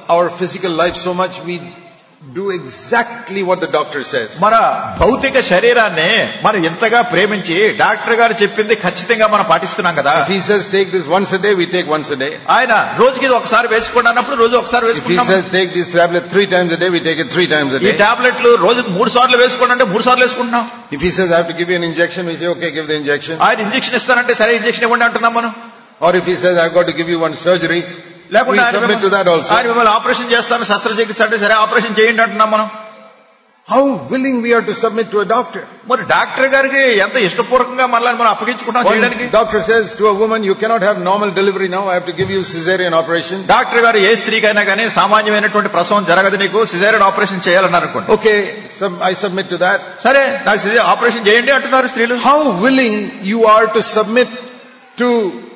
our physical life so much we do exactly what the doctor says. మన భౌతిక శరీరాన్ని మనం ఎంతగా ప్రేమించి డాక్టర్ గారు చెప్పింది ఖచ్చితంగా మనం పాటిస్తున్నాం కదా If he says take this once a day, we take once a day. ఆయన రోజుకి ఇది ఒకసారి వేసుకోండి అన్నప్పుడు రోజు ఒకసారి If he వేసుకుంటాం says take this tablet three times a day, we take it three times a ఈ day. టాబ్లెట్లు రోజుకి మూడు సార్లు వేసుకోండి అంటే మూడు సార్లు వేసుకుంటున్నాం If he says I have to give you an injection, we say okay, give the injection. ఆయన ఇంజక్షన్ ఇస్తానంటే సరే ఇంజక్షన్ ఇవ్వండి అంటున్నాం మనం Or if he says I've got to give you one surgery, we లేకుంటే ఆయన submit to that మిమ్మల్ని- also. ఆయన మిమ్మల్ని ఆపరేషన్ చేస్తాను శస్త్రచికిత్స అంటే సరే ఆపరేషన్ చేయండి అంటున్నాం మనం How willing we are to submit to a doctor. మరి డాక్టర్ గారికి ఎంత ఇష్టపూర్వకంగా మనల్ని మనం అప్పగించుకుంటాం చేయడానికి One doctor says to a woman, you cannot have normal delivery now, I have to give you cesarean operation. Doctor గారు ఏ స్త్రీకైనా కానీ సామాన్యమైనటువంటి ప్రసవం జరగదు నీకు సిజేరియన్ ఆపరేషన్ చేయాలన్నారు అనుకోండి Okay, sub- I submit to that. సరే నాకు సిజే- ఆపరేషన్ చేయండి అంటున్నారు స్త్రీలు How willing you are to submit to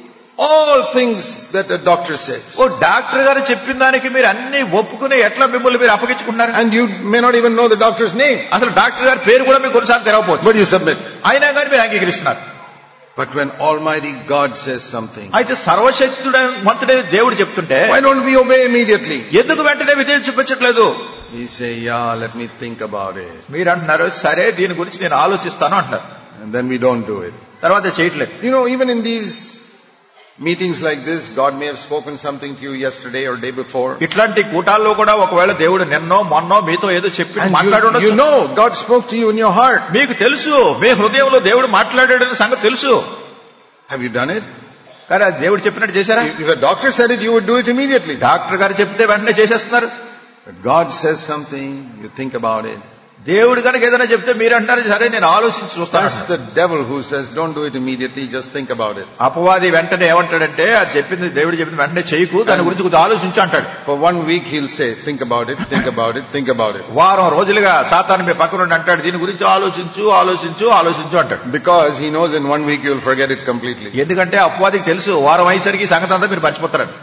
all things that a doctor says. ఓ డాక్టర్ గారు చెప్పిన దానికి మీరు అన్ని ఒప్పుకుని ఎట్లా మిమ్మల్ని మీరు అప్పగించుకుంటున్నారు And you may not even know the doctor's name, అసలు డాక్టర్ గారి పేరు కూడా మీకు కొన్నిసార్లు తెరవపోవచ్చు but you submit. అయినా కానీ మీరు అంగీకరిస్తున్నారు But when Almighty God says something, అయితే సర్వశక్తుడ మంతుడైన దేవుడు చెప్తుంటే why don't we obey immediately? ఎందుకు వెంటనే విధేయం చూపించట్లేదు We say, yeah, let me think about it. మీరు అంటున్నారు సరే దీని గురించి నేను ఆలోచిస్తాను అంటున్నారు And then we don't do it. తర్వాత చేయట్లేదు You know, even in these meetings like this, God may have spoken something to you yesterday or day before. ఇట్లాంటి కూటాల్లో కూడా ఒకవేళ దేవుడు నిన్నో మొన్నో మీతో ఏదో చెప్పి And మాట్లాడి you, ఉండొచ్చు. you know, God spoke to you in your heart. మీకు తెలుసు మీ హృదయంలో దేవుడు మాట్లాడాడని సంగతి తెలుసు Have you done it? కానీ అది దేవుడు చెప్పినట్టు చేశారా If if a doctor said it, you would do it immediately. Doctor గారు చెప్తే వెంటనే చేసేస్తున్నారు But God says something, you think about it. దేవుడు కనుక ఏదైనా చెప్తే మీరు అంటారు సరే నేను ఆలోచించి చూస్తాను That's the devil who says, don't do it immediately, just think about it. అపవాది వెంటనే ఏమంటాడంటే అది చెప్పింది దేవుడు చెప్పింది వెంటనే చేయకు దాని గురించి కొంచెం ఆలోచించు అంటాడు For one week he'll say, think about it, think about it, think about it. వారం రోజులుగా సాతాను మీ పక్కన ఉండి అంటాడు దీని గురించి ఆలోచించు ఆలోచించు ఆలోచించు అంటాడు Because he knows in one week you'll forget it completely. ఎందుకంటే అపవాదికి తెలుసు వారం అయ్యేసరికి ఈ సంగతి అంతా మీరు మర్చిపోతారని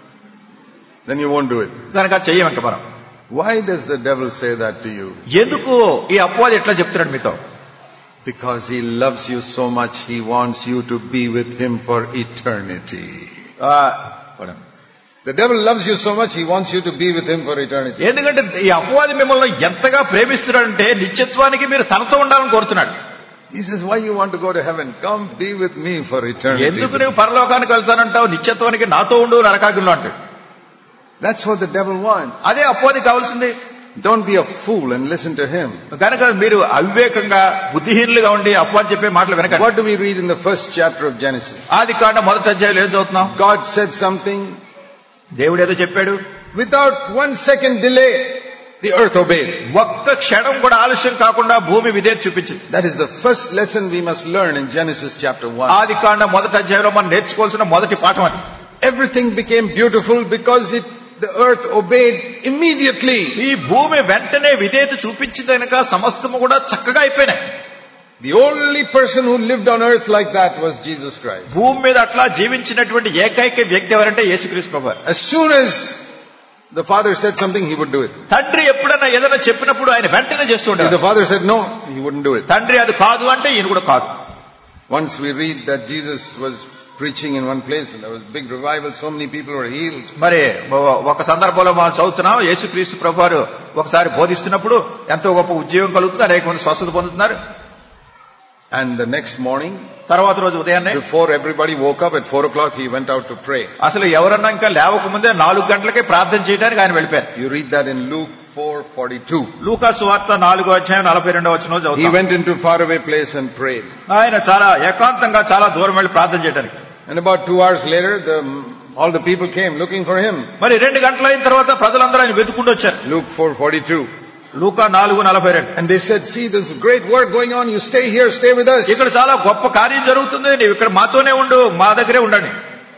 Then you won't do it. కనుక అది చెయ్యం ఇంక మనం Why does the devil say that to you? ఎందుకు ఈ అపవాది ఎట్లా చెప్తున్నాడు మీతో Because he loves you so much, he wants you to be with him for eternity. ఆ, The devil loves you so much, he wants you to be with him for eternity. ఎందుకంటే ఈ అపవాది మిమ్మల్ని ఎంతగా ప్రేమిస్తున్నాడంటే నిత్యత్వానికి మీరు తనతో ఉండాలని కోరుతున్నాడు He says, why you want to go to heaven? Come be with me for eternity. ఎందుకు నువ్వు పరలోకానికి వెళ్తానంటావు నిత్యత్వానికి నాతో ఉండు నరకాగ్నిలో అంటాడు That's what the devil wants. అదే అపవాది కావాల్సింది Don't be a fool and listen to him. కనుక మీరు అవివేకంగా బుద్ధిహీనులుగా ఉండి అపవాది చెప్పే మాటలు వెనక What do we read in the first chapter of Genesis? ఆది కాండ మొదటి అధ్యాయులు ఏం చదువుతున్నాం God said something, దేవుడు ఏదో చెప్పాడు without one second delay, the earth obeyed. ఒక్క క్షణం కూడా ఆలస్యం కాకుండా భూమి విధేయత చూపించింది That is the first lesson we must learn in Genesis chapter 1. ఆది కాండ మొదటి అధ్యాయంలో మనం నేర్చుకోవాల్సిన మొదటి పాఠం అది Everything became beautiful because it, the earth obeyed immediately. ఈ భూమి వెంటనే విధేయత చూపించింది కనుక సమస్తము కూడా చక్కగా అయిపోయినాయి The only person who lived on earth like that was Jesus Christ. భూమి మీద అట్లా జీవించినటువంటి ఏకైక వ్యక్తి ఎవరంటే యేసుక్రీస్తు ప్రభు As soon as the father said something, he would do it. తండ్రి ఎప్పుడైనా ఏదైనా చెప్పినప్పుడు ఆయన వెంటనే చేస్తూ If the ఉంటాడు father said no, he wouldn't do it. తండ్రి అది కాదు అంటే ఈయన కూడా కాదు Once we read that Jesus was preaching in one place and there was big revival, so many people were healed. మరి ఒ- ఒక సందర్భంలో మనం చదువుతున్నాం యేసుక్రీస్తు ప్రభు వారు ఒకసారి బోధిస్తున్నప్పుడు ఎంతో గొప్ప ఉద్యోగం కలుగుతుంది అనేక మంది స్వస్థత పొందుతున్నారు And the next morning, తర్వాత రోజు ఉదయాన్నే before everybody woke up at four o'clock, he went out to pray. అసలు ఎవరన్నా ఇంకా లేవక ముందే నాలుగు గంటలకే ప్రార్థన చేయడానికి ఆయన వెళ్ళిపోయారు You read that in Luke 4:42. లూకా సువార్త నాలుగో అధ్యాయం నలభై రెండో వచ్చిన He చదువుతాం went into a faraway place and prayed. ఆయన చాలా ఏకాంతంగా చాలా దూరం వెళ్ళి ప్రార్థన చేయడానికి And about two hours later, the, all the people came looking for him. మరి రెండు గంటల అయిన తర్వాత ప్రజలందరూ ఆయన వెతుకుంటూ వచ్చారు Luke 4:42. లూకా నాలుగు నలభై రెండు And they said, "See, there's great work going on. You stay here, stay with us." ఇక్కడ చాలా గొప్ప కార్యం జరుగుతుంది నీవు ఇక్కడ మాతోనే ఉండు మా దగ్గరే ఉండండి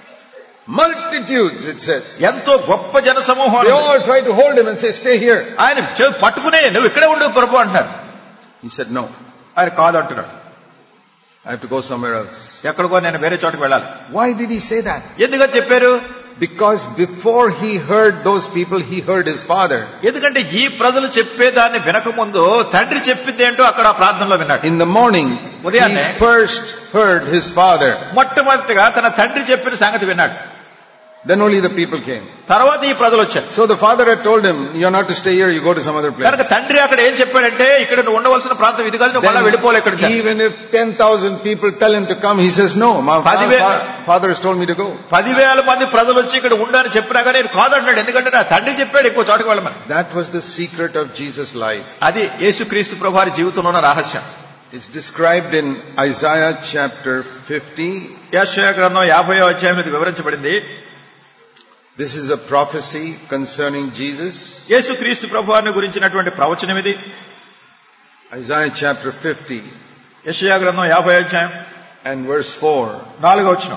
Multitudes, it says. ఎంతో గొప్ప జన సమూహం They all tried to hold him and say, "Stay here." ఆయన చెవి పట్టుకునే నువ్వు ఇక్కడే ఉండు ప్రభు అంటున్నారు He said, "No, ఆయన కాదు అంటున్నాడు I have to go somewhere else." ఎక్కడికో నేను వేరే చోటకి వెళ్ళాలి Why did he say that? ఎందుకని చెప్పారు Because before he heard those people, he heard his father. ఎందుకంటే ఈ ప్రజలు చెప్పేదాన్ని వినకముందు తండ్రి చెప్పింది ఏంటో అక్కడ ఆ ప్రార్థనలో విన్నాడు In the morning, he ఉదయాన్నే first heard his father. మొట్టమొదటిగా తన తండ్రి చెప్పిన సంగతి విన్నాడు Then only the people came. తర్వాత ఈ ప్రజలు వచ్చారు So the father had told him, you're not to stay here, you go to some other place. కనుక తండ్రి అక్కడ ఏం చెప్పాడంటే ఇక్కడ నువ్వు ఉండవలసిన ప్రాంతం ఇది కాదు నువ్వు మళ్ళా వెళ్ళిపోలే ఇక్కడ Then even if 10,000 people tell him to come, he says, no, my fa- పదివే- fa- father has told me to go. పదివేల మంది ప్రజలు వచ్చి ఇక్కడ ఉండని చెప్పినా కానీ నేను కాదంటున్నాడు ఎందుకంటే నా తండ్రి చెప్పాడు ఇంకో చోటకి వెళ్ళమని That was the secret of Jesus' life. అది యేసుక్రీస్తు ప్రభు వారి జీవితంలో ఉన్న రహస్యం It's described in Isaiah chapter 50. యాశ్వయ గ్రంథం యాభై అధ్యాయం ఇది వివరించబడింది This is a prophecy concerning Jesus. యేసుక్రీస్తు ప్రభు వారిని గురించినటువంటి ప్రవచనం ఇది Isaiah chapter 50 యశయా గ్రంథం యాభై అధ్యాయం and verse 4. నాలుగో వచ్చిన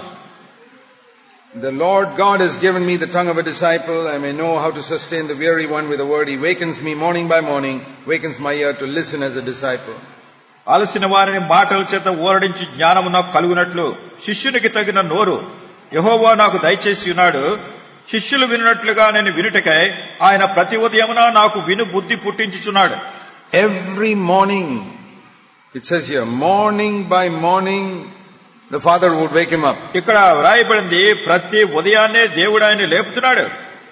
The Lord God has given me the tongue of a disciple. I may know how to sustain the weary one with a word. He wakens me morning by morning, wakens my ear to listen as a disciple. అలసిన వారిని మాటల చేత ఊరడించి జ్ఞానము నాకు కలుగునట్లు శిష్యునికి తగిన నోరు యహోవా నాకు దయచేసి ఉన్నాడు శిష్యులు వినున్నట్లుగా నేను వినుటకై ఆయన ప్రతి ఉదయమున నాకు విను బుద్ధి పుట్టించుచున్నాడు Every morning, it says here, morning by morning, the Father would wake him up. ఇక్కడ వ్రాయబడింది ప్రతి ఉదయాన్నే దేవుడు ఆయన లేపుతున్నాడు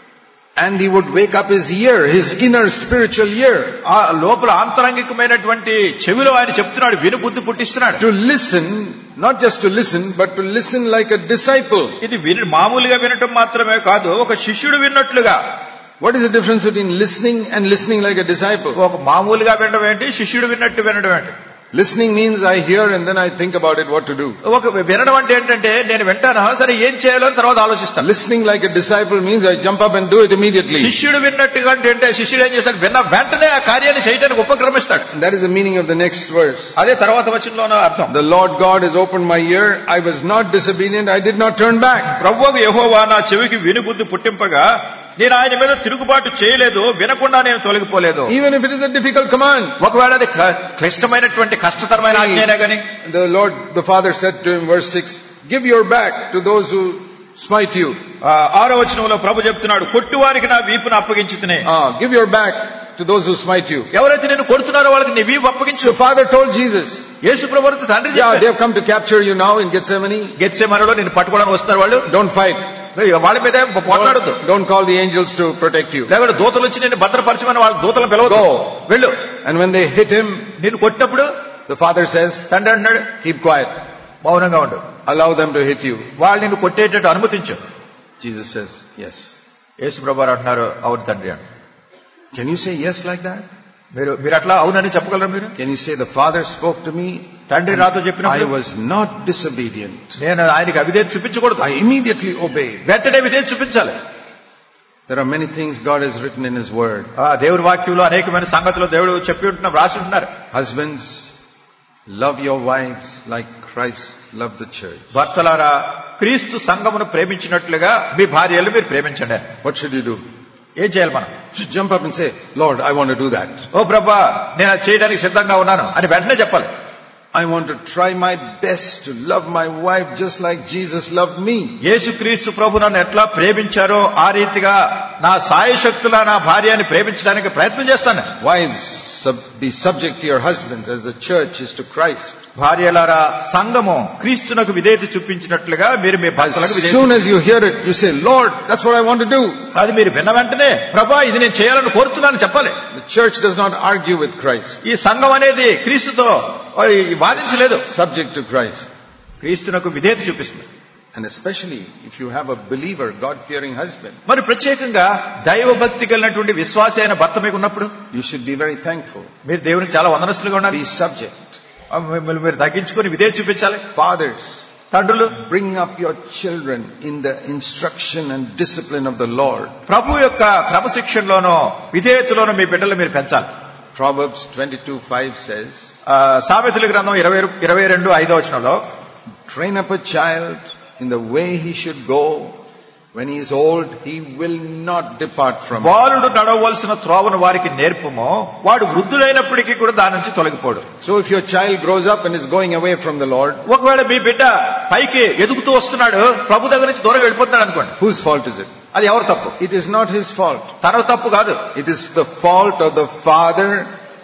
And he would wake up his ear, his inner spiritual ear, ఆ లోపల ఆంతరంగికమైనటువంటి చెవిలో ఆయన చెప్తున్నాడు విను బుద్ధి పుట్టిస్తున్నాడు to listen, not just to listen, but to listen like a disciple. ఇది విని మామూలుగా వినటం మాత్రమే కాదు ఒక శిష్యుడు విన్నట్లుగా What is the difference between listening and listening like a disciple? ఒక మామూలుగా వినడం ఏంటి శిష్యుడు విన్నట్టు వినడం ఏంటి Listening means I hear and then I think about it what to do. ఒక వినడం అంటే ఏంటంటే నేను వింటాను సరే ఏం చేయాలో అని తర్వాత ఆలోచిస్తాను Listening like a disciple means I jump up and do it immediately. శిష్యుడు విన్నట్టుగా అంటే ఏంటంటే శిష్యుడు ఏం చేస్తాడు విన్న వెంటనే ఆ కార్యాన్ని చేయడానికి ఉపక్రమిస్తాడు And that is the meaning of the next verse. అదే తర్వాత వచనంలోనో అర్థం The Lord God has opened my ear. I was not disobedient. I did not turn back. ప్రభువుకు యెహోవా నా చెవికి వినుబుద్ధి పుట్టింపగా నేను ఆయన మీద తిరుగుబాటు చేయలేదు వినకుండా నేను తొలగిపోలేదు Even if it is a difficult command. ఒకవేళ అది క- క్లిష్టమైనటువంటి కష్టతరమైన See, ఆజ్ఞైనా గాని The Lord, the Father said to him, verse 6, give your back to those who smite you. ఆ, ఆరో వచనంలో ప్రభు చెప్తున్నాడు కొట్టువారికి నా వీపును అప్పగించుతునే Ah, give your back to those who smite you. ఎవరైతే నేను కొడుతున్నారో వాళ్ళకి నీ వీపు అప్పగించు The Father told Jesus, యేసు ప్రభు తండ్రి yeah, they have come to capture you now in Gethsemane. గెచ్చే మనలో నేను పట్టుకోవడానికి వస్తున్నారు వాళ్ళు Don't fight. వాళ్ళ మీద పోట్లాడద్దు Don't, don't call the angels to protect you. లేకపోతే దూతలు వచ్చి నేను భద్రపరచమని వాళ్ళ దూతలు పిలవదు Go. వెళ్ళు And when they hit him, నేను కొట్టినప్పుడు the Father says, తండ్రి అంటున్నాడు keep quiet. మౌనంగా ఉండు Allow them to hit you. వాళ్ళు నిన్ను కొట్టేటట్టు అనుమతించు Jesus says, yes. యేసు ప్రభు వారు అంటున్నారు అవును తండ్రి అని Can you say yes like that? మీరు మీరు అట్లా అవునని చెప్పగలరా మీరు Can you say the Father spoke to me? తండ్రి నాతో I చెప్పినప్పుడు was not disobedient. నేను ఆయనకి అవిధేత చూపించకూడదు I immediately obeyed. వెంటనే విధేత చూపించాలి There are many things God has written in His Word. ఆ దేవుడి వాక్యంలో అనేకమైన సంగతులు దేవుడు చెప్పి ఉంటున్నారు రాసి ఉంటున్నారు Husbands, love your wives like Christ loved the church. భర్తలారా క్రీస్తు సంఘమును ప్రేమించినట్లుగా మీ భార్యలు మీరు ప్రేమించండి What should you do? ఏం చేయాలి మనం You should jump up and say, Lord, I want to do that. ఓ ప్రభా నేను అది చేయడానికి సిద్ధంగా ఉన్నాను అని వెంటనే చెప్పాలి I want to try my best to love my wife just like Jesus loved me. యేసుక్రీస్తు ప్రభు నన్ను ఎట్లా ప్రేమించారో ఆ రీతిగా నా సాయశక్తుల నా భార్యని ప్రేమించడానికి ప్రయత్నం చేస్తాను Wives, sub- be subject to your husband as the church is to Christ. భార్యలారా సంఘము క్రీస్తునకు విధేయత చూపించినట్లుగా మీరు మీ భర్తలకు As విధేయత soon as you hear it, you say, Lord, that's what I want to do. అది మీరు విన్న వెంటనే ప్రభా ఇది నేను చేయాలని కోరుతున్నాను చెప్పాలి The church does not argue with Christ. ఈ సంఘం అనేది క్రీస్తుతో ఆ, ఈ వాదించలేదు Subject to Christ. క్రీస్తునకు విధేయత చూపిస్తుంది And especially if you have a believer, God-fearing husband, మరి ప్రత్యేకంగా దైవ భక్తి కలిగినటువంటి విశ్వాసి అయిన భర్త మీకు ఉన్నప్పుడు you should be very thankful. మీరు దేవునికి చాలా వందనస్తులుగా ఉండాలి Be subject. ఆ, మిమ్మల్ని మీరు తగ్గించుకొని విధేయత చూపించాలి Fathers, తండ్రులు bring up your children in the instruction and discipline of the Lord. ప్రభు యొక్క క్రమశిక్షణలోనో విధేయతలోనో మీ బిడ్డలు మీరు పెంచాలి Proverbs 22, 5 says, ఆ, సామెతల గ్రంథం ఇరవై ఇరవై రెండు ఐదో వచనంలో train up a child in the way he should go. When he is old, he will not depart from it. బాలుడు నడవలసిన త్రోవను వారికి నేర్పము వాడు వృద్ధుడైనప్పటికీ కూడా దాని నుంచి తొలగిపోడు So if your child grows up and is going away from the Lord, ఒకవేళ మీ బిడ్డ పైకి ఎదుగుతూ వస్తున్నాడు ప్రభు దగ్గర నుంచి దూరం వెళ్ళిపోతున్నాడు అనుకోండి whose fault is it? అది ఎవరు తప్పు It is not his fault. తన తప్పు కాదు It is the fault of the father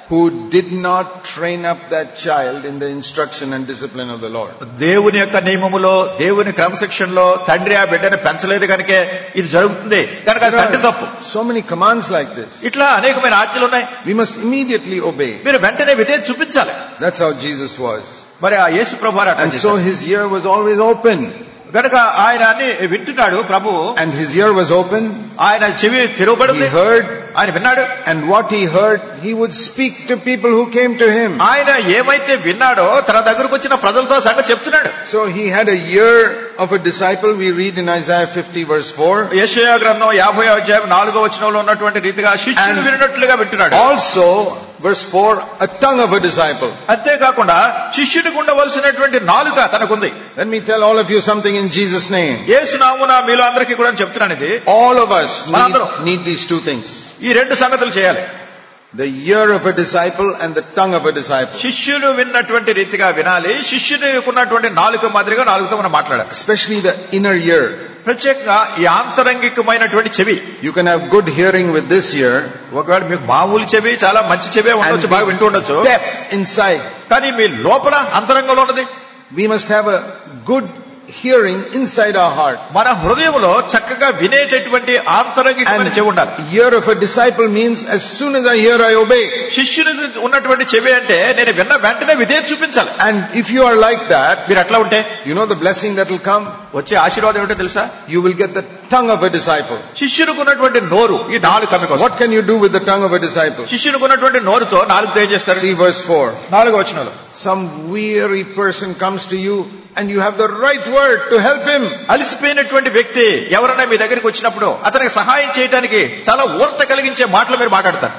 who did not train up that child in the instruction and discipline of the Lord. దేవుని యొక్క నియమములో దేవుని క్రమశిక్షణలో తండ్రి ఆ బిడ్డని పెంచలేదు కనుకే ఇది జరుగుతుంది కనుక అది తండ్రి తప్పు So many commands like this. ఇట్లా అనేకమైన ఆజ్ఞలు ఉన్నాయి We must immediately obey. మీరు వెంటనే విధేయత చూపించాలి That's how Jesus was. మరి ఆ యేసు ప్రభు వారు అట్లా And so చేశారు. his ear was always open. గనుక ఆయన అన్ని వింటున్నాడు ప్రభు And his ear was open. ఆయన చెవి He తెరవబడింది heard. ఆయన విన్నాడు And what he heard, he would speak to people who came to him. ఆయన ఏమైతే విన్నాడో తన దగ్గరకు వచ్చిన ప్రజలతో సంగతి చెప్తున్నాడు So he had a ear of a disciple. We read in Isaiah 50 verse 4. యెషయా గ్రంథం యాభై అధ్యాయం నాలుగో వచనంలో ఉన్నటువంటి రీతిగా శిష్యుడు And- విన్నట్లుగా వింటున్నాడు Also, verse 4, a tongue of a disciple. అంతేకాకుండా శిష్యుడికి ఉండవలసినటువంటి నాలుక తనకుంది Let me tell all of you something in Jesus' name. యేసు నామున మీలో అందరికీ కూడా చెప్తున్నాను ఇది All of us Manandram. need, need these two things. ఈ రెండు సంగతులు చేయాలి The ear of a disciple and the tongue of a disciple. శిష్యుడు విన్నటువంటి రీతిగా వినాలి శిష్యుడికి ఉన్నటువంటి నాలుక మాదిరిగా నాలుగుతో మనం మాట్లాడాలి Especially the inner ear. ప్రత్యేకంగా ఈ ఆంతరంగికమైనటువంటి చెవి You can have good hearing with this ear. ఒకవేళ మీకు మామూలు చెవి చాలా మంచి చెవే ఉండొచ్చు బాగా వింటూ ఉండొచ్చు Deaf inside. కానీ మీ లోపల అంతరంగంలో ఉన్నది We must have a good hearing inside our heart. మన హృదయంలో చక్కగా వినేటటువంటి ఆంతరంగికమైన చెవి ఉండాలి ear of a disciple means as soon as I hear, I obey. శిష్యుడికి ఉన్నటువంటి చెవి అంటే నేను విన్న వెంటనే విధేయ చూపించాలి And if you are like that, మీరు అట్లా ఉంటే you know the blessing that will come? వచ్చే ఆశీర్వాదం ఏంటో తెలుసా You will get the tongue of a disciple. శిష్యుడికి ఉన్నటువంటి నోరు ఈ నాలుగు కమ్మి కోసం What can you do with the tongue of a disciple? శిష్యుడికి ఉన్నటువంటి నోరుతో నాలుగు ఏం చేస్తారు See verse 4. నాలుగు వచనాలు Some weary person comes to you and you have the right word to help him. అలసిపోయినటువంటి వ్యక్తి ఎవరైనా మీ దగ్గరికి వచ్చినప్పుడు అతనికి సహాయం చేయడానికి చాలా ఊరట కలిగించే మాటలు మీరు మాట్లాడతారు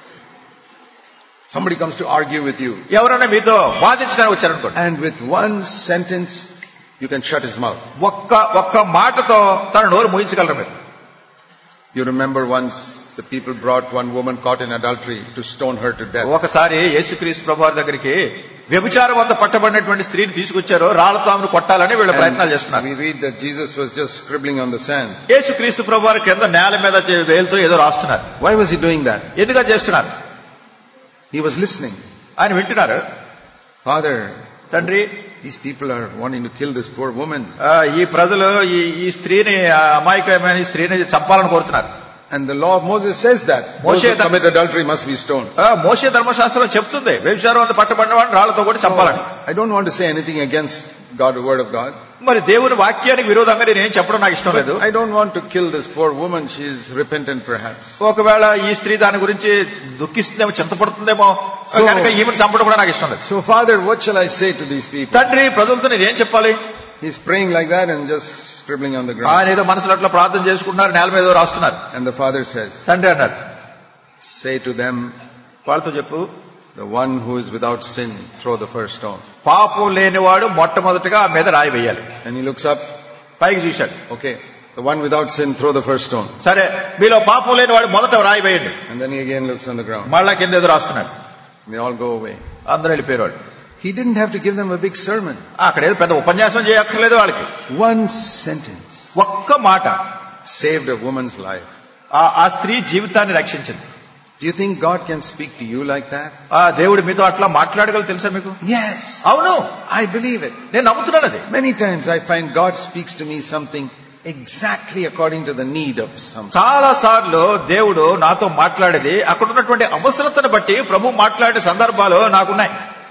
Somebody comes to argue with you ఎవరైనా మీతో వాదించడానికి వచ్చారనుకోండి and with one sentence you can shut his mouth. ఒక్క ఒక్క మాటతో తన నోరు ముగించగలరు మీరు You remember once the people brought one woman caught in adultery to stone her to death. ఒకసారి యేసుక్రీస్తు ప్రభు వారి దగ్గరికి వ్యభిచారం వద్ద పట్టబడినటువంటి స్త్రీని తీసుకొచ్చారు రాళ్లతో ఆమెను కొట్టాలని వీళ్ళు ప్రయత్నాలు And చేస్తున్నారు we read that Jesus was just scribbling on the sand. యేసుక్రీస్తు ప్రభు వారి కింద నేల మీద చే- వేలుతో ఏదో రాస్తున్నారు Why was he doing that? ఎందుగా చేస్తున్నారు He was listening. ఆయన వింటున్నారు Father, తండ్రి these people are wanting to kill this poor woman. ఆ, ఈ ప్రజలు ఈ ఈ స్త్రీని ఆ అమాయకమైన ఈ స్త్రీని చంపాలని కోరుతున్నారు And the law of Moses says that. Those Moshe who that- commit adultery must be stoned. ఆ, మోషే ధర్మశాస్త్రంలో చెప్తుంది వ్యభిచారం వద్ద పట్టబడిన వాడిని రాళ్లతో కూడా చంపాలని I don't want to say anything against God, the word of God. మరి దేవుని వాక్యానికి విరోధంగా నేను ఏం చెప్పడం నాకు ఇష్టం లేదు I don't want to kill this poor woman. She is repentant perhaps. ఒకవేళ ఈ స్త్రీ దాని గురించి దుఃఖిస్తుందేమో చింతపడుతుందేమో So- కనుక ఈమెను చంపడం కూడా నాకు ఇష్టం లేదు So Father, what shall I say to these people? తండ్రి ప్రజలతో నేను ఏం చెప్పాలి He's praying like that and just scribbling on the ground. ఆయన ఏదో మనసులో అట్లా ప్రార్థన చేసుకుంటున్నారు నేల మీద ఏదో రాస్తున్నారు And the Father says, తండ్రి అన్నారు say to them, వాళ్ళతో చెప్పు the one who is without sin, throw the first stone. పాపం లేనివాడు మొట్టమొదటిగా ఆ మీద రాయి వేయాలి And he looks up, పైకి చూశాడు okay, the one without sin, throw the first stone. సరే మీలో పాపం లేనివాడు మొదట రాయి వేయండి And then he again looks on the ground. మళ్ళా కింద ఏదో రాస్తున్నాడు They all go away. అందరూ వెళ్ళిపోయారు వాళ్ళు He didn't have to give them a big sermon. అక్కడ ఏదో పెద్ద ఉపన్యాసం చేయక్కర్లేదు వాళ్ళకి One sentence ఒక్క మాట saved a woman's life. ఆ ఆ స్త్రీ జీవితాన్ని రక్షించింది Do you think God can speak to you like that? ఆ దేవుడు మీతో అట్లా మాట్లాడగల తెలుసా మీకు Yes. అవును I believe it. నేను నమ్ముతున్నాను అది Many times I find God speaks to me something exactly according to the need of some. చాలా సార్లు దేవుడు నాతో మాట్లాడేది అక్కడ ఉన్నటువంటి అవసరతను బట్టి ప్రభు మాట్లాడే సందర్భాలు నాకున్నాయి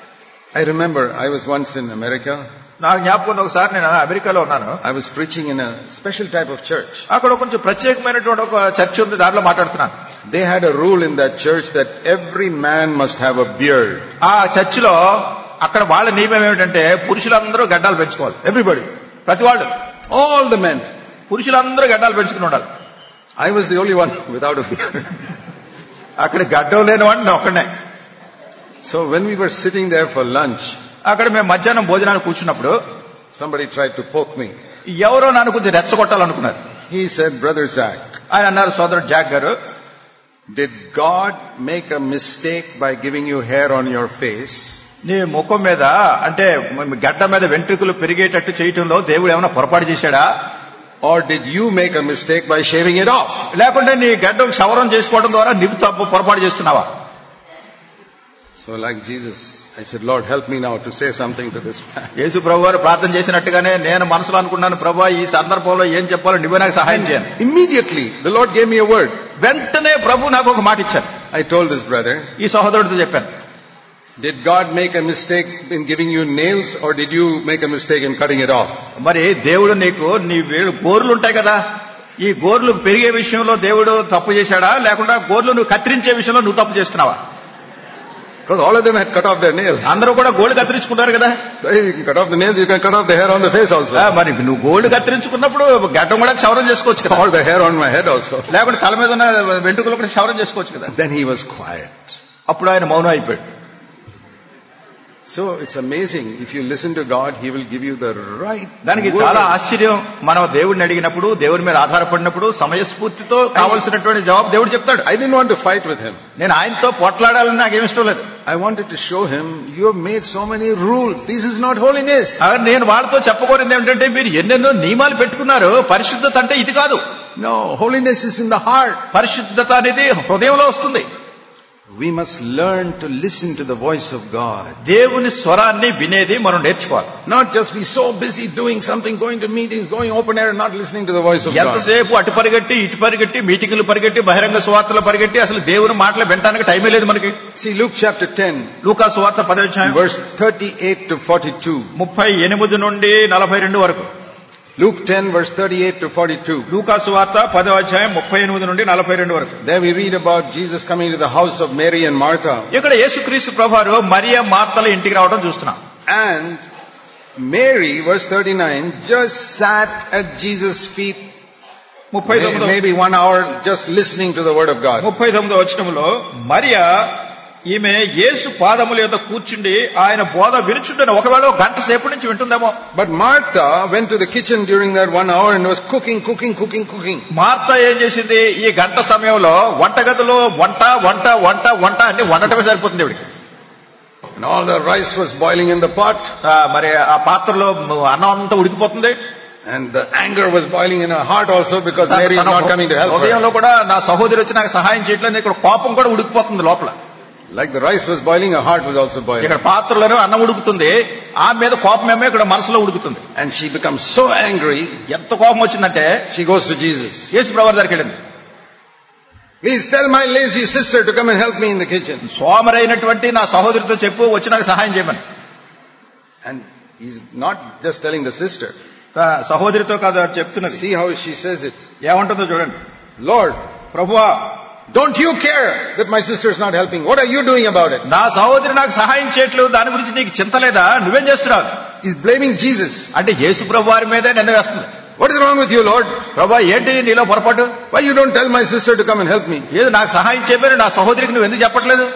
I remember I was once in America. నాకు జ్ఞాపకం ఉంది ఒకసారి నేను అమెరికాలో ఉన్నాను I was preaching in a special type of church. అక్కడ కొంచెం ప్రత్యేకమైనటువంటి ఒక చర్చ్ ఉంది దాంట్లో మాట్లాడుతున్నాను They had a rule in that church that every man must have a beard. ఆ చర్చిలో అక్కడ వాళ్ళ నియమం ఏమిటంటే పురుషులందరూ గడ్డాలు పెంచుకోవాలి Everybody. ప్రతి వాళ్ళు All the men. పురుషులందరూ గడ్డాలు పెంచుకుని ఉండాలి I was the only one without a beard. అక్కడ గడ్డం లేని వాడిని నేను ఒక్కడే So when we were sitting there for lunch, అక్కడ మేము మధ్యాహ్నం భోజనానికి కూర్చున్నప్పుడు somebody tried to poke me. ఎవరో నన్ను కొంచెం రెచ్చగొట్టాలనుకున్నారు He said, Brother Zach, ఆయన అన్నారు సోదరుడు జాక్ గారు did God make a mistake by giving you hair on your face? నీ ముఖం మీద అంటే మీ గడ్డ మీద వెంట్రుకలు పెరిగేటట్టు చేయటంలో దేవుడు ఏమైనా పొరపాటు చేశాడా Or did you make a mistake by shaving it off? లేకుంటే నీ గడ్డం క్షవరం చేసుకోవడం ద్వారా నీవు తప్పు పొరపాటు చేస్తున్నావా So like Jesus, I said, Lord, help me now to say something to this man. యేసు ప్రభు వారు ప్రార్థన చేసినట్టుగానే నేను మనసులో అనుకున్నాను ప్రభు ఈ సందర్భంలో ఏం చెప్పాలో నువ్వే నాకు సహాయం చేయను Immediately, the Lord gave me a word. వెంటనే ప్రభు నాకు ఒక మాట ఇచ్చారు I told this brother, ఈ సహోదరుడితో చెప్పాను did God make a mistake in giving you nails or did you make a mistake in cutting it off? మరి దేవుడు నీకు నీ వేడు గోర్లు ఉంటాయి కదా ఈ గోర్లు పెరిగే విషయంలో దేవుడు తప్పు చేశాడా లేకుండా గోర్లు నువ్వు కత్తిరించే విషయంలో నువ్వు తప్పు చేస్తున్నావా Because all of them had cut off their nails. అందరూ కూడా గోల్డ్ కత్తిరించుకున్నారు కదా Hey, You can cut off the nails, you can cut off the hair on the face also. ఆ, మరి నువ్వు గోల్డ్ కత్తిరించుకున్నప్పుడు గడ్డం కూడా క్షవరం చేసుకోవచ్చు కదా Or the hair on my head also. లేకుంటే తల మీద ఉన్న వెంట్రుకలు కూడా క్షవరం చేసుకోవచ్చు కదా Then he was quiet. అప్పుడు ఆయన మౌనం అయిపోయాడు So it's amazing. If you listen to God, He will give you the right దానికి word. చాలా ఆశ్చర్యం మనం దేవుడిని అడిగినప్పుడు దేవుడి మీద ఆధారపడినప్పుడు సమయస్ఫూర్తితో కావలసినటువంటి జవాబు దేవుడు చెప్తాడు I didn't want to fight with him. నేను ఆయనతో పోట్లాడాలని నాకేం ఇష్టం లేదు I wanted to show him, you have made so many rules. This is not holiness. ఆ, నేను వాళ్ళతో చెప్పకూడదు ఏమిటంటే మీరు ఎన్నెన్నో నియమాలు పెట్టుకున్నారు పరిశుద్ధత అంటే ఇది కాదు No, holiness is in the heart. పరిశుద్ధత అనేది హృదయంలో వస్తుంది We must learn to listen to the voice of God. దేవుని స్వరాన్ని వినేది మనం నేర్చుకోవాలి Not just be so busy doing something, going to meetings, going open air and not listening to the voice of God. ఎంతసేపు అటు పరిగెట్టి ఇటు పరిగెట్టి మీటింగులు పరిగెట్టి బహిరంగ సువార్తలు పరిగెట్టి అసలు దేవుని మాటలు వినడానికి టైమే లేదు మనకి See Luke chapter 10, లూకా సువార్త పదవిధ్యాయం verse 38 to 42. ముప్పై ఎనిమిది నుండి నలభై రెండు వరకు Luke 10 verse 38 to 42. లూకా సువార్త పదవ అధ్యాయం ముప్పై ఎనిమిది నుండి నలభై రెండు వరకు There we read about Jesus coming to the house of Mary and Martha. ఇక్కడ యేసుక్రీస్తు ప్రభువారు మరియ మార్తల ఇంటికి రావడం చూస్తున్నాం And Mary, verse 39, just sat at Jesus' feet ముప్పై may- తొమ్మిదో maybe one hour just listening to the word of God. ముప్పై తొమ్మిదో వచనంలో మరియ ఈమె యేసు పాదముల యొక్క కూర్చుండి ఆయన బోధ విరుచుండని ఒకవేళ ఒక గంట సేపు నుంచి వింటుందేమో But Martha went to the kitchen during that one hour and was cooking, cooking, cooking, cooking. Martha ఏం చేసింది ఈ గంట సమయంలో వంటగదిలో వంట వంట వంట వంట అన్ని వండటమే సరిపోతుంది ఇవిడికి And all the rice was boiling in the pot ఆ, మరి ఆ పాత్రలో అన్నం అంతా ఉడికిపోతుంది and the anger was boiling in her heart also because Mary is తన not coming to help her. హృదయంలో కూడా నా సహోదరి వచ్చి నాకు సహాయం చేయట్లేదు ఇక్కడ కోపం కూడా ఉడికిపోతుంది లోపల Like the rice was boiling, her heart was also boiling. ఇక్కడ పాత్రలోనే అన్నం ఉడుకుతుంది ఆ మీద కోపమేమో ఇక్కడ మనసులో ఉడుకుతుంది And she becomes so angry, ఎంత కోపం వచ్చిందంటే she goes to Jesus. యేసు ప్రవర్ దగ్గరికి వెళ్ళింది Please tell my lazy sister to come and help me in the kitchen. సోమరైనటువంటి నా సహోదరితో చెప్పు వచ్చి నాకు సహాయం చేయమని And he's not just telling the sister. తన సహోదరితో కాదు అది చెప్తున్నది See how she says it. ఏమంటుందో చూడండి Lord, ప్రభువా don't you care that my sister is not helping? What are you doing about it? నా సహోదరి నాకు సహాయం చేయట్లేదు దాని గురించి నీకు చింత లేదా నువ్వేం చేస్తున్నావు He's blaming Jesus. అంటే యేసు ప్రభు వారి మీదే నింద వేస్తుంది What is wrong with you, Lord? ప్రభా ఏంటి నీలో పొరపాటు Why you don't tell my sister to come and help me? ఏది నాకు సహాయం చేయమని నా సహోదరికి నువ్వు ఎందుకు చెప్పట్లేదు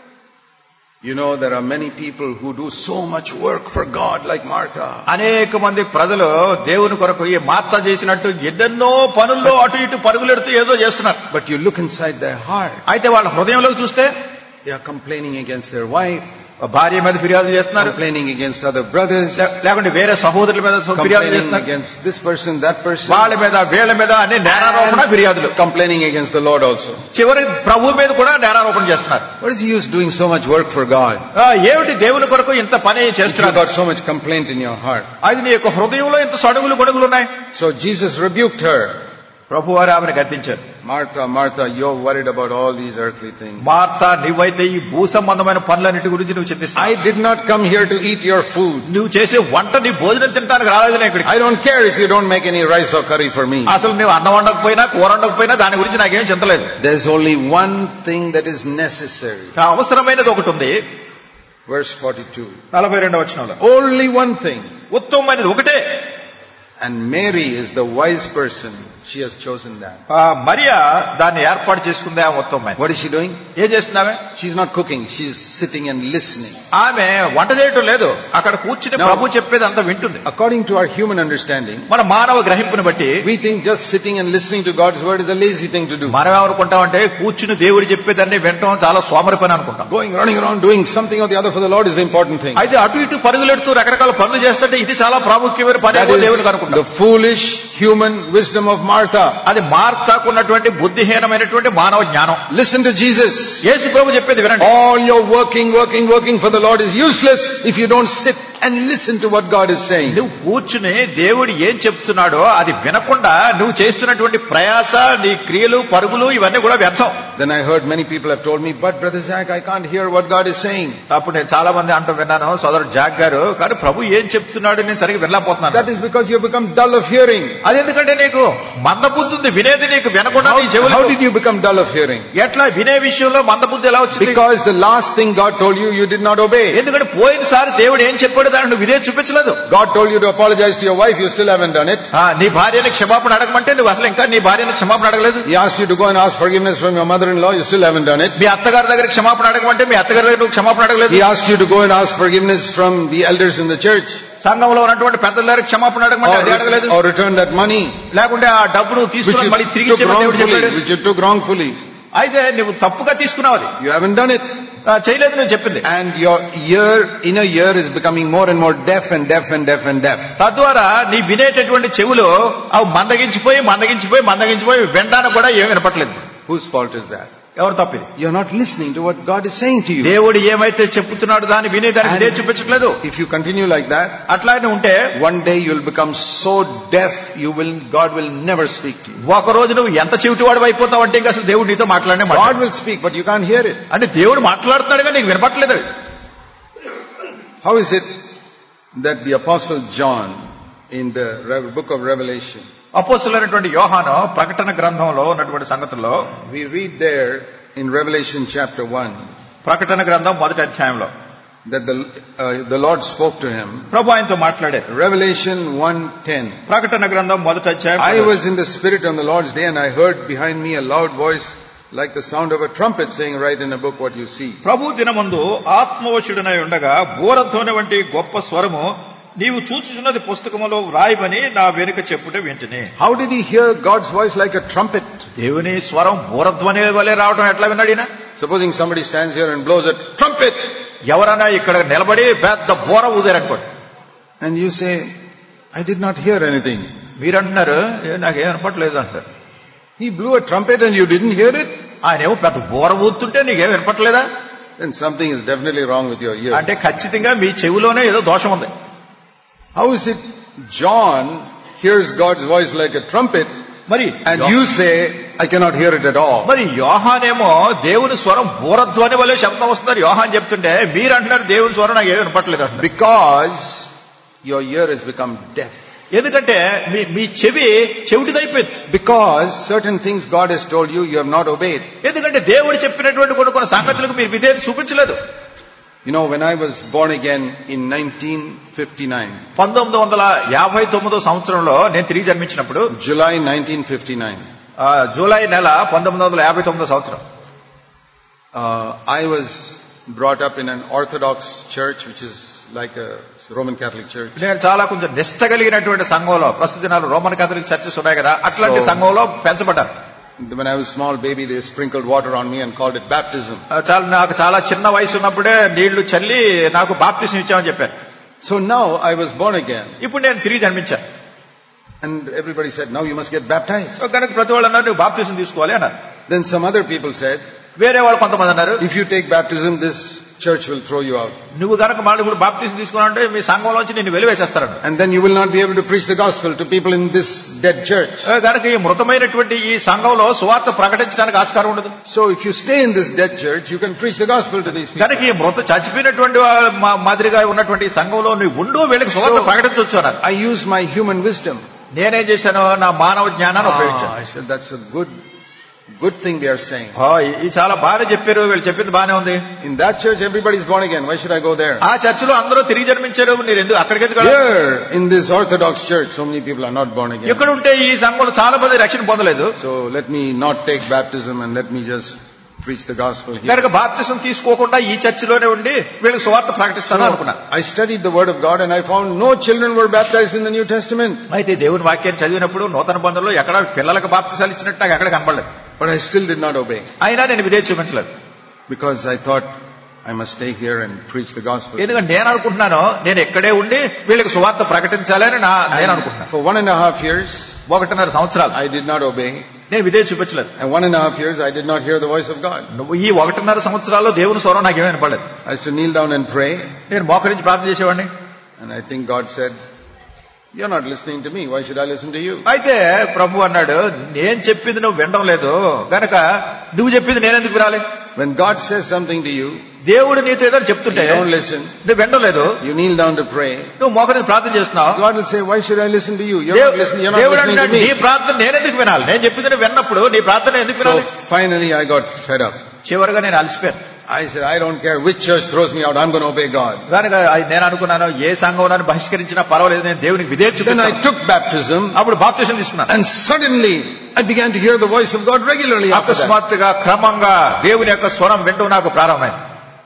You know, there are many people who do so much work for God like Martha. అనేక మంది ప్రజలు దేవుని కొరకు ఈ మాత్ర చేసినట్టు ఎన్నెన్నో పనుల్లో అటు ఇటు పరుగులెడుతూ ఏదో చేస్తున్నారు But you look inside their heart, అయితే వాళ్ళ హృదయంలోకి చూస్తే they are complaining against their wife, భార్య మీద ఫిర్యాదు చేస్తున్నారు complaining against other brothers, లే- లేకుంటే వేరే సహోదరుల మీద ఫిర్యాదు complaining చేస్తున్నారు against this person, that person, వాళ్ళ మీద వీళ్ళ మీద అన్ని నేరారోపణ ఫిర్యాదులు complaining against the Lord also. చివరి ప్రభు మీద కూడా నేరారోపణ చేస్తున్నారు What is the use doing so much work for God? ఆ, ఏమిటి దేవుని కొరకు ఇంత పని If you చేస్తున్నారు got so much complaint in your heart. అది నీ యొక్క హృదయంలో ఇంత సడుగులు గొడుగులు ఉన్నాయి So Jesus rebuked her. ప్రభు వారు ఆమెను గద్దించారు Martha, Martha, you're worried about all these earthly things. Martha నువ్వైతే ఈ భూ సంబంధమైన పనులన్నిటి గురించి నువ్వు చింతిస్తావు I did not come here to eat your food. నువ్వు చేసే వంట నీ భోజనం తినడానికి రాలేదు ఇక్కడికి I don't care if you don't make any rice or curry for me. అసలు నువ్వు అన్నం వండకపోయినా కూర వండకపోయినా దాని గురించి నాకేం చింతలేదు There's only one thing that is necessary. అవసరమైనది ఒకటి ఉంది Verse 42. నలభై రెండవ వచనంలో Only one thing. ఉత్తమమైనది ఒకటే And Mary is the wise person. She has chosen that. ఆ మరియా దాన్ని ఏర్పాటు చేసుకుంది ఆమె ఉత్తమమైనది What is she doing? ఏం చేస్తున్నామే She's not cooking. She's sitting and listening. ఆమె వంట చేయటం లేదు అక్కడ కూర్చుని No. ప్రభు చెప్పేది అంతా వింటుంది According to our human understanding, మన మానవ గ్రహింపుని బట్టి we think just sitting and listening to God's word is a lazy thing to do. మనం ఏమనుకుంటామంటే కూర్చుని దేవుడు చెప్పేదాన్ని వినటం చాలా సోమరి పని అనుకుంటాం Going running around doing something or the other for the Lord is the important thing. అయితే అటు ఇటు పరుగులెడుతూ రకరకాల పనులు చేస్తుంటే ఇది చాలా ప్రాముఖ్యమైన పని That ఏమో is దేవుడికి అనుకుంటాం the foolish human wisdom of Martha. అది మార్తాకు ఉన్నటువంటి బుద్ధిహీనమైనటువంటి మానవ జ్ఞానం Listen to Jesus. యేసు ప్రభు చెప్పేది వినండి All your working, working, working for the Lord is useless if you don't sit and listen to what God is saying. నువ్వు కూర్చుని దేవుడు ఏం చెప్తున్నాడో అది వినకుండా నువ్వు చేస్తున్నటువంటి ప్రయాస నీ క్రియలు పరుగులు ఇవన్నీ కూడా వ్యర్థం Then I heard many people have told me, but Brother Zach, I can't hear what God is saying. అప్పుడు నేను చాలా మంది అంటూ విన్నాను సోదరుడు జాగ్ గారు కానీ ప్రభు ఏం చెప్తున్నాడు నేను సరిగ్గా వినలేకపోతున్నాను That is because you have become dull of hearing. అది ఎందుకంటే నీకు మందబుద్ధి ఉంది వినేది నీకు వినకుండా నీ How, చెవులు how did you become dull of hearing? ఎట్లా వినే విషయంలో మందబుద్ధి ఎలా వచ్చింది Because the last thing God told you, you did not obey. ఎందుకంటే పోయినసారి దేవుడు ఏం చెప్పాడు దాన్ని నువ్వు ఇదే చూపించలేదు God told you to apologize to your wife, you still haven't done it. ఆ, నీ భార్యని క్షమాపణ అడగమంటే నువ్వు అసలు ఇంకా నీ భార్యని క్షమాపణ అడగలేదు He asked you to go and ask forgiveness from your mother-in-law, you still haven't done it. మీ అత్తగారి దగ్గర క్షమాపణ అడగమంటే మీ అత్తగారి దగ్గర నువ్వు క్షమాపణ అడగలేదు He asked you to go and ask forgiveness from the elders in the church. సంఘంలో ఉన్నటువంటి పెద్దల దగ్గర క్షమాపణ అడగమంటే అది అడగలేదు Or, or return that money లేకుంటే ఆ డబ్బును which తీసుకుని మళ్ళీ you తిరిగి took ఇచ్చేయమని దేవుడు wrongfully, చెప్పాడు which you took wrongfully. అయితే నువ్వు తప్పుగా తీసుకున్నావు అది You haven't done it. ఆ, చేయలేదు నువ్వు చెప్పింది And your ear, inner ear is becoming more and more deaf and deaf and deaf and deaf. తద్వారా నీ వినేటటువంటి చెవులు అవి మందగించిపోయి మందగించిపోయి మందగించిపోయి వినడానికి కూడా ఏమి వినపట్లేదు Whose fault is that? ఎవరు తప్పిది You're not listening to what God is saying to you. దేవుడు ఏమైతే చెప్తున్నాడు దాన్ని వినేదానికి ఇదే చూపించట్లేదు If you continue like that, అట్లానే ఉంటే one day you'll become so deaf, you will, God will never speak to you. ఒక రోజు నువ్వు ఎంత చెవిటివాడు అయిపోతావు అంటే ఇంకా అసలు దేవుడు నీతో మాట్లాడనే God మాట్లాడు will speak, but you can't hear it. అంటే దేవుడు మాట్లాడుతున్నాడు కానీ నీకు వినపట్లేదు అవి. How is it that the apostle John in the Re- book of Revelation, అపోస్తులైనటువంటి యోహాను ప్రకటన గ్రంథంలో ఉన్నటువంటి సంగతుల్లో we read there in Revelation chapter 1 ప్రకటన గ్రంథం మొదటి అధ్యాయంలో that the, uh, the Lord spoke to him. ప్రభు ఆయనతో మాట్లాడారు Revelation 1.10 ప్రకటన గ్రంథం మొదటి అధ్యాయం I was in the Spirit on the Lord's day and I heard behind me a loud voice like the sound of a trumpet saying, write in a book what you see. ప్రభు దినమందు ఆత్మవశుడనై ఉండగా బోరధ్వని వంటి గొప్ప స్వరము నీవు చూచుచున్నది పుస్తకములో వ్రాయమని నా వెనుక చెప్పుట వింటనే How did he hear God's voice like a trumpet? దేవుని స్వరం బోరధ్వని వలె రావడం ఎట్లా విన్నాడు ఈయన Supposing somebody stands here and blows a trumpet ఎవరైనా ఇక్కడ నిలబడి పెద్ద బోర ఊదారనుకోండి and you say, I did not hear anything. మీరు అంటున్నారు "ఏ, నాకేం వినపట్లేదు అంటారు He blew a trumpet and you didn't hear it? ఆయన ఏమో పెద్ద బోర ఊతుంటే నీకేం వినపట్లేదా Then something is definitely wrong with your ear. అంటే ఖచ్చితంగా మీ చెవిలోనే ఏదో దోషం ఉంది How is it John hears God's voice like a trumpet మరి and you say, I cannot hear it at all? మరి యోహానేమో దేవుని స్వరం బోరధ్వని వలె శబ్దం వస్తున్నారు యోహాన్ చెప్తుంటే మీరు అంటున్నారు దేవుని స్వరం నాకు ఏమి వినపట్లేదు అంటున్నారు Because your ear has become deaf. ఎందుకంటే మీ మీ చెవి చెవిటిదైపోయింది Because certain things God has told you, you have not obeyed. ఎందుకంటే దేవుడు చెప్పినటువంటి కొన్ని కొన్ని సంగతులకు మీరు విధేయత చూపించలేదు You know, when I was born again in 1959, పంతొమ్మిది వందల యాభై తొమ్మిదో సంవత్సరంలో నేను తిరిగి జన్మించినప్పుడు July 1959, ఆ, జూలై నెల పంతొమ్మిది వందల యాభై తొమ్మిదో సంవత్సరం uh, I was brought up in an Orthodox church, which is like a Roman Catholic church. నేను చాలా కొంచెం నిష్ట కలిగినటువంటి సంఘంలో ప్రస్తుత దినాలు రోమన్ కాథలిక్ చర్చెస్ ఉన్నాయి కదా అట్లాంటి So- సంఘంలో పెంచబడ్డారు When I was small baby, they sprinkled water on me and called it baptism. ఆ, చాలా నాకు చాలా చిన్న వయసు ఉన్నప్పుడే నీళ్లు చల్లి నాకు బాప్తిసం ఇచ్చామని చెప్పారు So now I was born again. ఇప్పుడు నేను తిరిగి జన్మించాను And everybody said, now you must get baptized. So కనుక ప్రతి వాళ్ళు అన్నారు నువ్వు బాప్తిసం తీసుకోవాలి అన్నారు Then some other people said, వేరే వాళ్ళు కొంతమంది అన్నారు if you take baptism, this church will throw you out. నువ్వు కనుక మళ్ళీ ఇప్పుడు బాప్తిసం తీసుకున్నావంటే మీ సంఘంలోంచి నిన్ను వెలివేసేస్తారంట And then you will not be able to preach the gospel to people in this dead church. కనుక ఈ మృతమైనటువంటి ఈ సంఘంలో సువార్త ప్రకటించడానికి ఆస్కారం ఉండదు So if you stay in this dead church, you can preach the gospel to these people. కనుక ఈ మృత చచ్చిపోయినటువంటి వా- మా- మాదిరిగా ఉన్నటువంటి ఈ సంఘంలో నువ్వు ఉండు వీళ్ళకి సువార్త So- ప్రకటించవచ్చు అన్నారు I use my human wisdom. నేనేం చేశాను నా మానవ జ్ఞానాన్ని Ah, ఉపయోగించాను I said, that's a good, good thing they are saying. ఆ, ఇది చాలా బాగానే చెప్పారు వీళ్ళు చెప్పింది బాగానే ఉంది In that church, everybody's born again. Why should I go there? ఆ చర్చిలో అందరూ తిరిగి జన్మించారు నేను ఎందుకు అక్కడికి ఎందుకు వెళ్ళాలి? Here, in this Orthodox church, so many people are not born again. ఇక్కడ ఉంటే ఈ సంఘంలో చాలా మంది రక్షణ పొందలేదు So let me not take baptism and let me just preach the gospel here. కనుక బాప్తిసం తీసుకోకుండా ఈ చర్చిలోనే ఉండి వీళ్ళకి సువార్త ప్రకటిస్తాను అనుకున్నా I studied the word of God and I found no children were baptized in the New Testament. అయితే దేవుని వాక్యాన్ని చదివినప్పుడు నూతన బంధంలో ఎక్కడ పిల్లలకు బాప్తిసాలు ఇచ్చినట్టు నాకు ఎక్కడ కనపడలేదు But I still did not obey అయినా నేను విధేయ చూపించలేదు because I thought I must stay here and preach the gospel. ఎందుకంటే నేను అనుకుంటున్నాను నేను ఎక్కడే ఉండి వీళ్ళకి సువార్త ప్రకటించాలి అని నా నేను అనుకుంటున్నాను For one and a half years, ఒకటిన్నర సంవత్సరాలు I did not obey. నేను విధేయ చూపించలేదు And one and a half years, I did not hear the voice of God. నువ్వు ఈ ఒకటిన్నర సంవత్సరాల్లో దేవుని స్వరం నాకు ఏమైనా పడలేదు I used to kneel down and pray. నేను మోకరించి ప్రార్థన చేసేవాడిని And I think God said, you're not listening to me. Why should I listen to you? అయితే ప్రభు అన్నాడు నేను చెప్పింది నువ్వు వినడం లేదు గనక నువ్వు చెప్పింది నేనెందుకు వినాలి When God says something to you, దేవుడు నీతో ఏదో చెప్తుంటే you don't listen. నువ్వు వినడం లేదు You kneel down to pray. నువ్వు మోకరించి ప్రార్థన చేస్తున్నావు God will say, why should I listen to you? You're Dev- not listening, you're not దేవుడు listening to అంటాడు నీ me. ప్రార్థన నేనెందుకు వినాలి నేను చెప్పింది నువ్వు విన్నప్పుడు నీ ప్రార్థన ఎందుకు So వినాలి finally I got fed up. చివరిగా నేను అలసిపోయాను I said, I don't care which church throws me out, I'm going to obey God. కనుక నేను అనుకున్నాను ఏ సంఘం నన్ను బహిష్కరించినా పర్వాలేదు నేను దేవునికి విధేయత Then I చూపించాను took baptism అప్పుడు బాప్తిసం తీసుకున్నాను and suddenly I began to hear the voice of God regularly after that. అకస్మాత్తుగా క్రమంగా దేవుని యొక్క స్వరం వింటూ నాకు ప్రారంభమైంది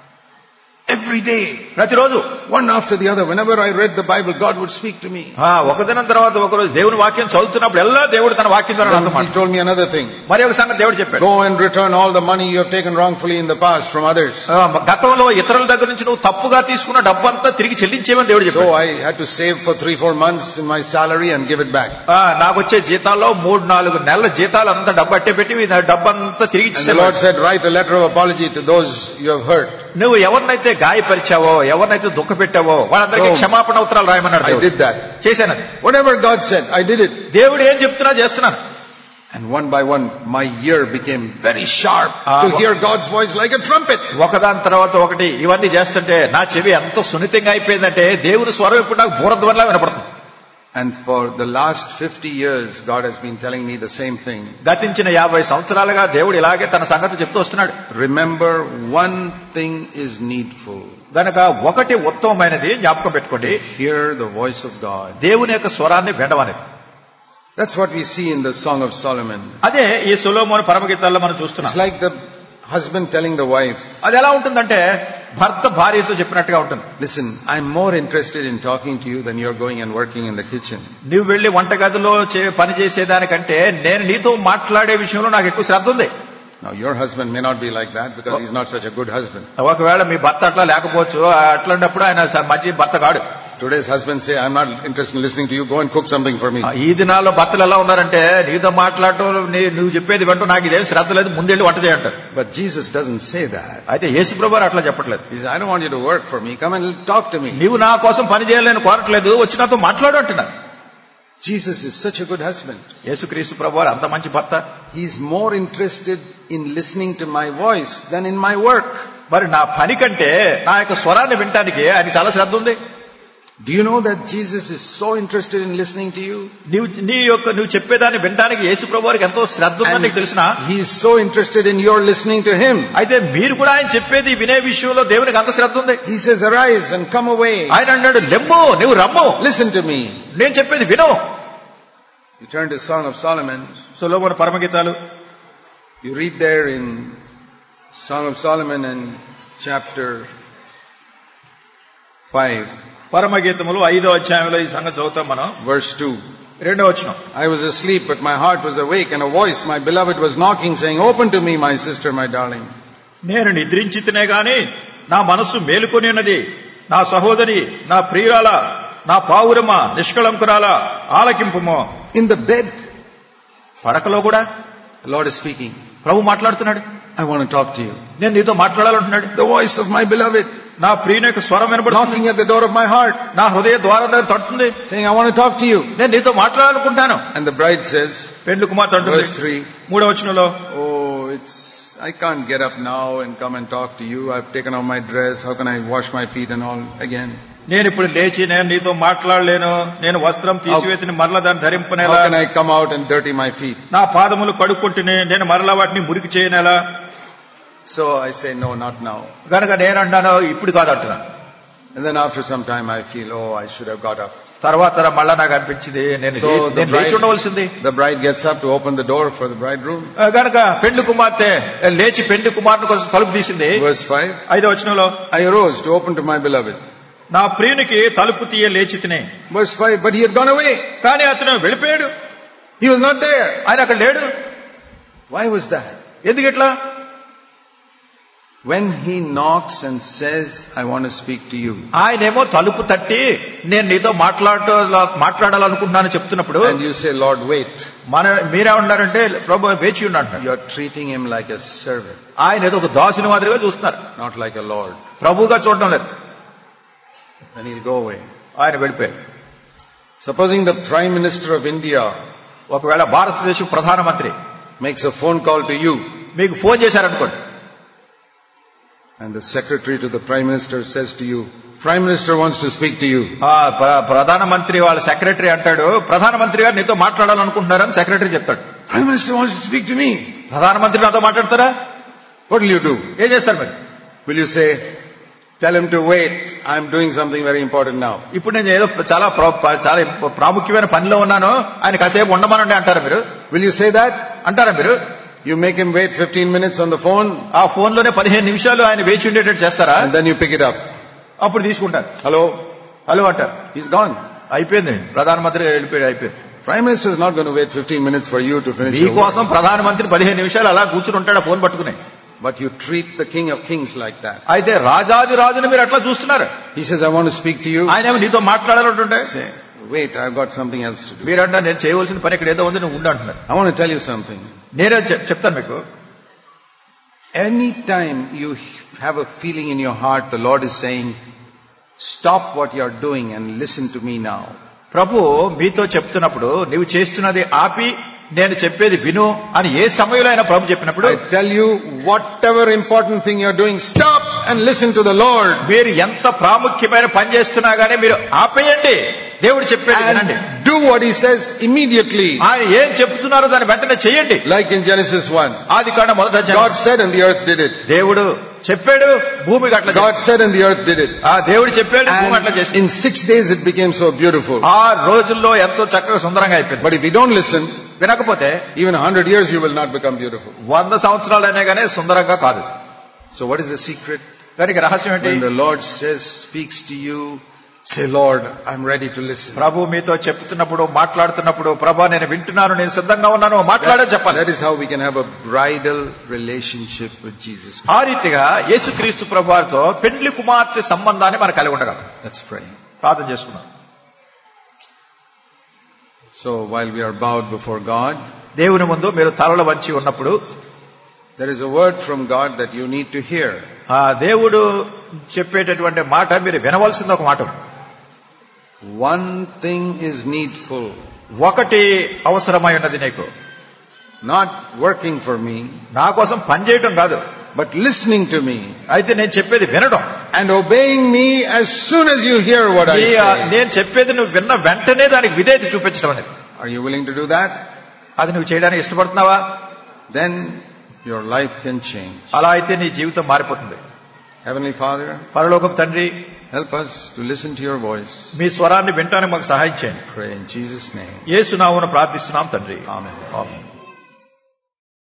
Every day, ప్రతిరోజు one after the other, whenever I read the Bible, God would speak to me. ఆ, ఒక దినం తర్వాత ఒక రోజు దేవుని వాక్యం చదువుతున్నప్పుడు ఎలా దేవుడు తన వాక్యం ద్వారా నాతో Then he మాట్లాడు told me another thing. మరి ఒక సంగతి దేవుడు చెప్పాడు Go and return all the money you have taken wrongfully in the past from others. ఆ, గతంలో ఇతరుల దగ్గర నుంచి నువ్వు తప్పుగా తీసుకున్న డబ్బు అంతా తిరిగి చెల్లించేమని దేవుడు So చెప్పాడు I had to save for three, four months in my salary and give it back. ఆ, నాకు వచ్చే జీతాల్లో మూడు నాలుగు నెలల జీతాలు అంతా డబ్బు అట్టే పెట్టి ఈ డబ్బు అంతా తిరిగి And the ఇచ్చేసేవాడు. Lord said, write a letter of apology to those you have hurt. నువ్వు ఎవరినైతే గాయపరిచావో ఎవరినైతే దుఃఖ పెట్టావో వాళ్ళందరికీ Oh. క్షమాపణ ఉత్తరాలు రాయమన్నాడు I దేవుడు. did that. చేశాను అది Whatever God said, I did it. దేవుడు ఏం చెప్తున్నా చేస్తున్నాను And one by one, my ear became very sharp Ah, to wha- hear God's voice like a trumpet. ఒకదాని తర్వాత ఒకటి ఇవన్నీ చేస్తుంటే నా చెవి ఎంతో సున్నితంగా అయిపోయిందంటే దేవుని స్వరం ఇప్పుడు నాకు బూరద్వరలా వినపడుతుంది And for the last 50 years, God has been telling me the same thing. గతించిన యాభై సంవత్సరాలుగా దేవుడు ఇలాగే తన సంగతి చెప్తూ వస్తున్నాడు Remember, one thing is needful. గనక ఒకటి ఉత్తమమైనది జ్ఞాపకం పెట్టుకోండి Hear the voice of God. దేవుని యొక్క స్వరాన్ని వినడమనేది That's what we see in the Song of Solomon. అదే ఈ సులోమోని పరమగీతాల్లో మనం It's చూస్తున్నాం like the husband telling the wife, అది ఎలా ఉంటుందంటే భర్త భార్యతో చెప్పినట్టుగా ఉంటుంది listen, I'm more interested in talking to you than you're going and working in the kitchen. నువ్వు వెళ్లి వంటగదిలో చే- పని చేసేదానికంటే నేను నీతో మాట్లాడే విషయంలో నాకు ఎక్కువ శ్రద్ధ ఉంది Now your husband may not be like that because he's not such a good husband. ఒకవేళ మీ భర్త అట్లా లేకపోవచ్చు అట్లాంటప్పుడు ఆయన స- మంచి భర్త కాడు Today's husbands say, I'm not interested in listening to you, go and cook something for me. ఈ దినాల్లో భర్తలు ఎలా ఉన్నారంటే నీతో మాట్లాడటం నీ- నువ్వు చెప్పేది వింటూ నాకు ఇదేం శ్రద్ధ లేదు ముందెళ్ళి వంట చేయంటారు But Jesus doesn't say that. అయితే యేసుప్రభు వారు అట్లా చెప్పట్లేదు He says, I don't want you to work for me, come and talk to me. నీవు నా కోసం పని చేయాలని కోరట్లేదు వచ్చి నాతో మాట్లాడు అంటున్నారు Jesus is such a good husband. యేసుక్రీస్తు ప్రభు వారు అంత మంచి భర్త He's more interested in listening to my voice than in my work. మరి నా పని కంటే నా యొక్క స్వరాన్ని వినటానికి ఆయన చాలా శ్రద్ధ ఉంది Do you know that Jesus is so interested in listening to you? నీవు నీ యొక్క నువ్వు చెప్పేదాన్ని వినటానికి యేసు ప్రభు వారికి ఎంతో శ్రద్ధ ఉందని నీకు తెలిసిన he is so interested in your listening to him. అయితే మీరు కూడా ఆయన చెప్పేది వినే విషయంలో దేవునికి అంత శ్రద్ధ ఉంది He says, arise and come away. ఆయన అన్నాడు లెమ్ము నువ్వు రమ్ము Listen to me. నేను చెప్పేది విను You turn to Song of Solomon. సులోమోన పరమగీతాలు You read there in Song of Solomon and chapter 5, పరమగీతములు ఐదో అధ్యాయంలో ఈ సంగతి చదువుతాం మనం verse 2. రెండో వచనం I was asleep, but my heart was awake, and a voice, my beloved, was knocking, saying, Open to me, my sister, my darling. నేను నిద్రించితేనే గాని నా మనస్సు మేలుకొని ఉన్నది నా సహోదరి నా ప్రియురాల నా పావురమ నిష్కళంకురాల ఆలకింపుమో In the bed, పడకలో కూడా the Lord is speaking. ప్రభు మాట్లాడుతున్నాడు I want to talk to you. నేను నీతో మాట్లాడాలంటున్నాడు The voice of my beloved, నా ప్రియుని యొక్క స్వరం వినబడుతుంది knocking at the door of my heart, నా హృదయ ద్వారం దగ్గర తడుతుంది saying, I want to talk to you. నేను నీతో మాట్లాడాలనుకుంటాను And the bride says, పెండ్లు కుమార్తె అంటుంది verse 3, మూడో వచనంలో Oh, it's, I can't get up now and come and talk to you. I've taken off my dress. How can I wash my feet and all again? నేను ఇప్పుడు లేచి నేను నీతో మాట్లాడలేను నేను వస్త్రం తీసివేసిన మరల దాన్ని ధరింపనేలా How can I come out and dirty my feet? నా పాదములు కడుక్కుంటుని నేను మరలా వాటిని మురికి చేయనేలా So I say, no, not now. గనక నేను అంటాను ఇప్పుడు కాదు అంటున్నాను And then after some time I feel, oh, I should have got up. తర్వాత మళ్ళా నాకు అనిపించింది నేను So లే- the నేను లేచి ఉండవలసింది bride, the bride gets up to open the door for the bridegroom. ఆ, గనక పెండ్లి కుమార్తె లేచి పెండ్లి కుమార్తె కోసం తలుపు తీసింది Verse 5, ఐదో వచనంలో I arose to open to my beloved. నా ప్రియునికి తలుపు తీయ లేచి తినే Verse 5, but he had gone away. కానీ అతను వెళ్ళిపోయాడు He was not there. ఆయన అక్కడ లేడు Why was that? ఎందుకు ఇట్లా When he knocks and says, I want to speak to you, ఆయనేమో తలుపు తట్టి నేను నీతో మాట్లాడ మాట్లాడాలనుకుంటున్నాను చెప్తున్నప్పుడు and you say, Lord, wait, మన మీరేమన్నారంటే ప్రభు వేచి ఉన్నట్టు you're treating him like a servant, ఆయన ఏదో ఒక దాసుని మాదిరిగా చూస్తున్నారు not like a Lord. ప్రభువుగా చూడడం లేదు Then he'll go away. ఆయన వెళ్ళిపోయారు Supposing the Prime Minister of India ఒకవేళ భారతదేశం ప్రధానమంత్రి makes a phone call to you, మీకు ఫోన్ చేశారనుకోండి and the secretary to the Prime Minister says to you, Prime Minister wants to speak to you. ఆ ప్ర- ప్రధానమంత్రి వాళ్ళ సెక్రటరీ అంటాడు ప్రధానమంత్రి గారు నీతో మాట్లాడాలనుకుంటున్నారని సెక్రటరీ చెప్తాడు Prime Minister wants to speak to me. ప్రధానమంత్రి నాతో మాట్లాడతారా What will you do? ఏం చేస్తారు మరి Will you say, tell him to wait, I'm doing something very important now. ఇప్పుడు నేను ఏదో చాలా ప్ర- ప- చాలా ఇంప- ప్రాముఖ్యమైన పనిలో ఉన్నాను ఆయన కాసేపు ఉండమనండి అంటారా మీరు Will you say that? అంటారా మీరు You make him wait 15 minutes on the phone ఆ ఫోన్ లోనే పదిహేను నిమిషాలు ఆయన వేచి ఉండేటట్టు చేస్తారా and then you pick it up. అప్పుడు తీసుకుంటారు Hello? హలో అంటారు He's gone. అయిపోయింది ప్రధానమంత్రి వెళ్ళిపోయాడు అయిపోయింది Prime Minister is not going to wait 15 minutes for you to finish your work. మీకోసం ప్రధానమంత్రి పదిహేను నిమిషాలు అలా కూర్చుని ఉంటాడు ఆ ఫోన్ పట్టుకుని But you treat the King of Kings like that. అయితే రాజాది రాజుని మీరు అట్లా చూస్తున్నారు He says, I want to speak to you. ఆయన ఏమో నీతో మాట్లాడాలంటుంటే Say, wait, I've got something else to do. మీరంటే నేను చేయవలసిన పని ఇక్కడ ఏదో ఉంది నువ్వు ఉండు అంటున్నారు I want to tell you something. నేనే చెప్- చెప్తాను మీకు Anytime you have a feeling in your heart, the Lord is saying, stop what you're doing and listen to me now. ప్రభు మీతో చెప్తున్నప్పుడు నీవు చేస్తున్నది ఆపి నేను చెప్పేది విను అని ఏ సమయంలో అయినా ప్రభు చెప్పినప్పుడు I tell you, whatever important thing you're doing, stop and listen to the Lord. మీరు ఎంత ప్రాముఖ్యమైన పని చేస్తున్నా గానీ మీరు ఆపేయండి దేవుడు చెప్పేది వినండి And do what He says immediately. ఆయన ఏం చెప్తున్నారో దాన్ని వెంటనే చేయండి Like in Genesis 1. ఆది కాండ మొదట అధ్యాయం. God said and the earth did it. దేవుడు చెప్పాడు భూమికి అట్లా God said and the earth did it. ఆ దేవుడు చెప్పాడు భూమి అట్లా And చేసింది in six days it became so beautiful. ఆ రోజుల్లో ఎంతో చక్కగా సుందరంగా అయిపోయింది But if you don't listen, వినకపోతే even a hundred years you will not become beautiful. వంద సంవత్సరాలైనా కానీ సుందరంగా కాదు So what is the secret? దానికి రహస్యం ఏంటి When the Lord says, speaks to you, say, Lord, I'm ready to listen. ప్రభు మీతో చెప్తున్నప్పుడు మాట్లాడుతున్నప్పుడు ప్రభా నేను వింటున్నాను నేను సిద్ధంగా ఉన్నాను మాట్లాడే That, చెప్పాలి that is how we can have a bridal relationship with Jesus. ఆ రీతిగా యేసుక్రీస్తు ప్రభువారితో పెండ్లి కుమార్తె సంబంధాన్ని మనం కలిగి ఉండగలం Let's pray. ప్రార్థన చేసుకున్నాం So while we are bowed before God, దేవుని ముందు మీరు తలలు వంచి ఉన్నప్పుడు there is a word from God that you need to hear. ఆ దేవుడు చెప్పేటటువంటి మాట మీరు వినవలసింది ఒక మాట ఉంది. One thing is needful, ఒకటి అవసరమై ఉన్నది నీకు not working for me, నా కోసం పని చేయటం కాదు but listening to me అయితే నేను చెప్పేది వినడం and obeying me as soon as you hear what I నీ- say. నేను చెప్పేది నువ్వు విన్న వెంటనే దానికి విధేయత చూపించడం అనేది Are you willing to do that? అది నువ్వు చేయడానికి ఇష్టపడుతున్నావా Then your life can change. అలా అయితే నీ జీవితం మారిపోతుంది Heavenly Father, పరలోకం తండ్రి help us to listen to your voice. మీ స్వరాన్ని వింటానికి మాకు సహాయం చేయండి Pray in Jesus' name. ఏసునామను ప్రార్థిస్తున్నాం తండ్రి Amen. ఆమేన్.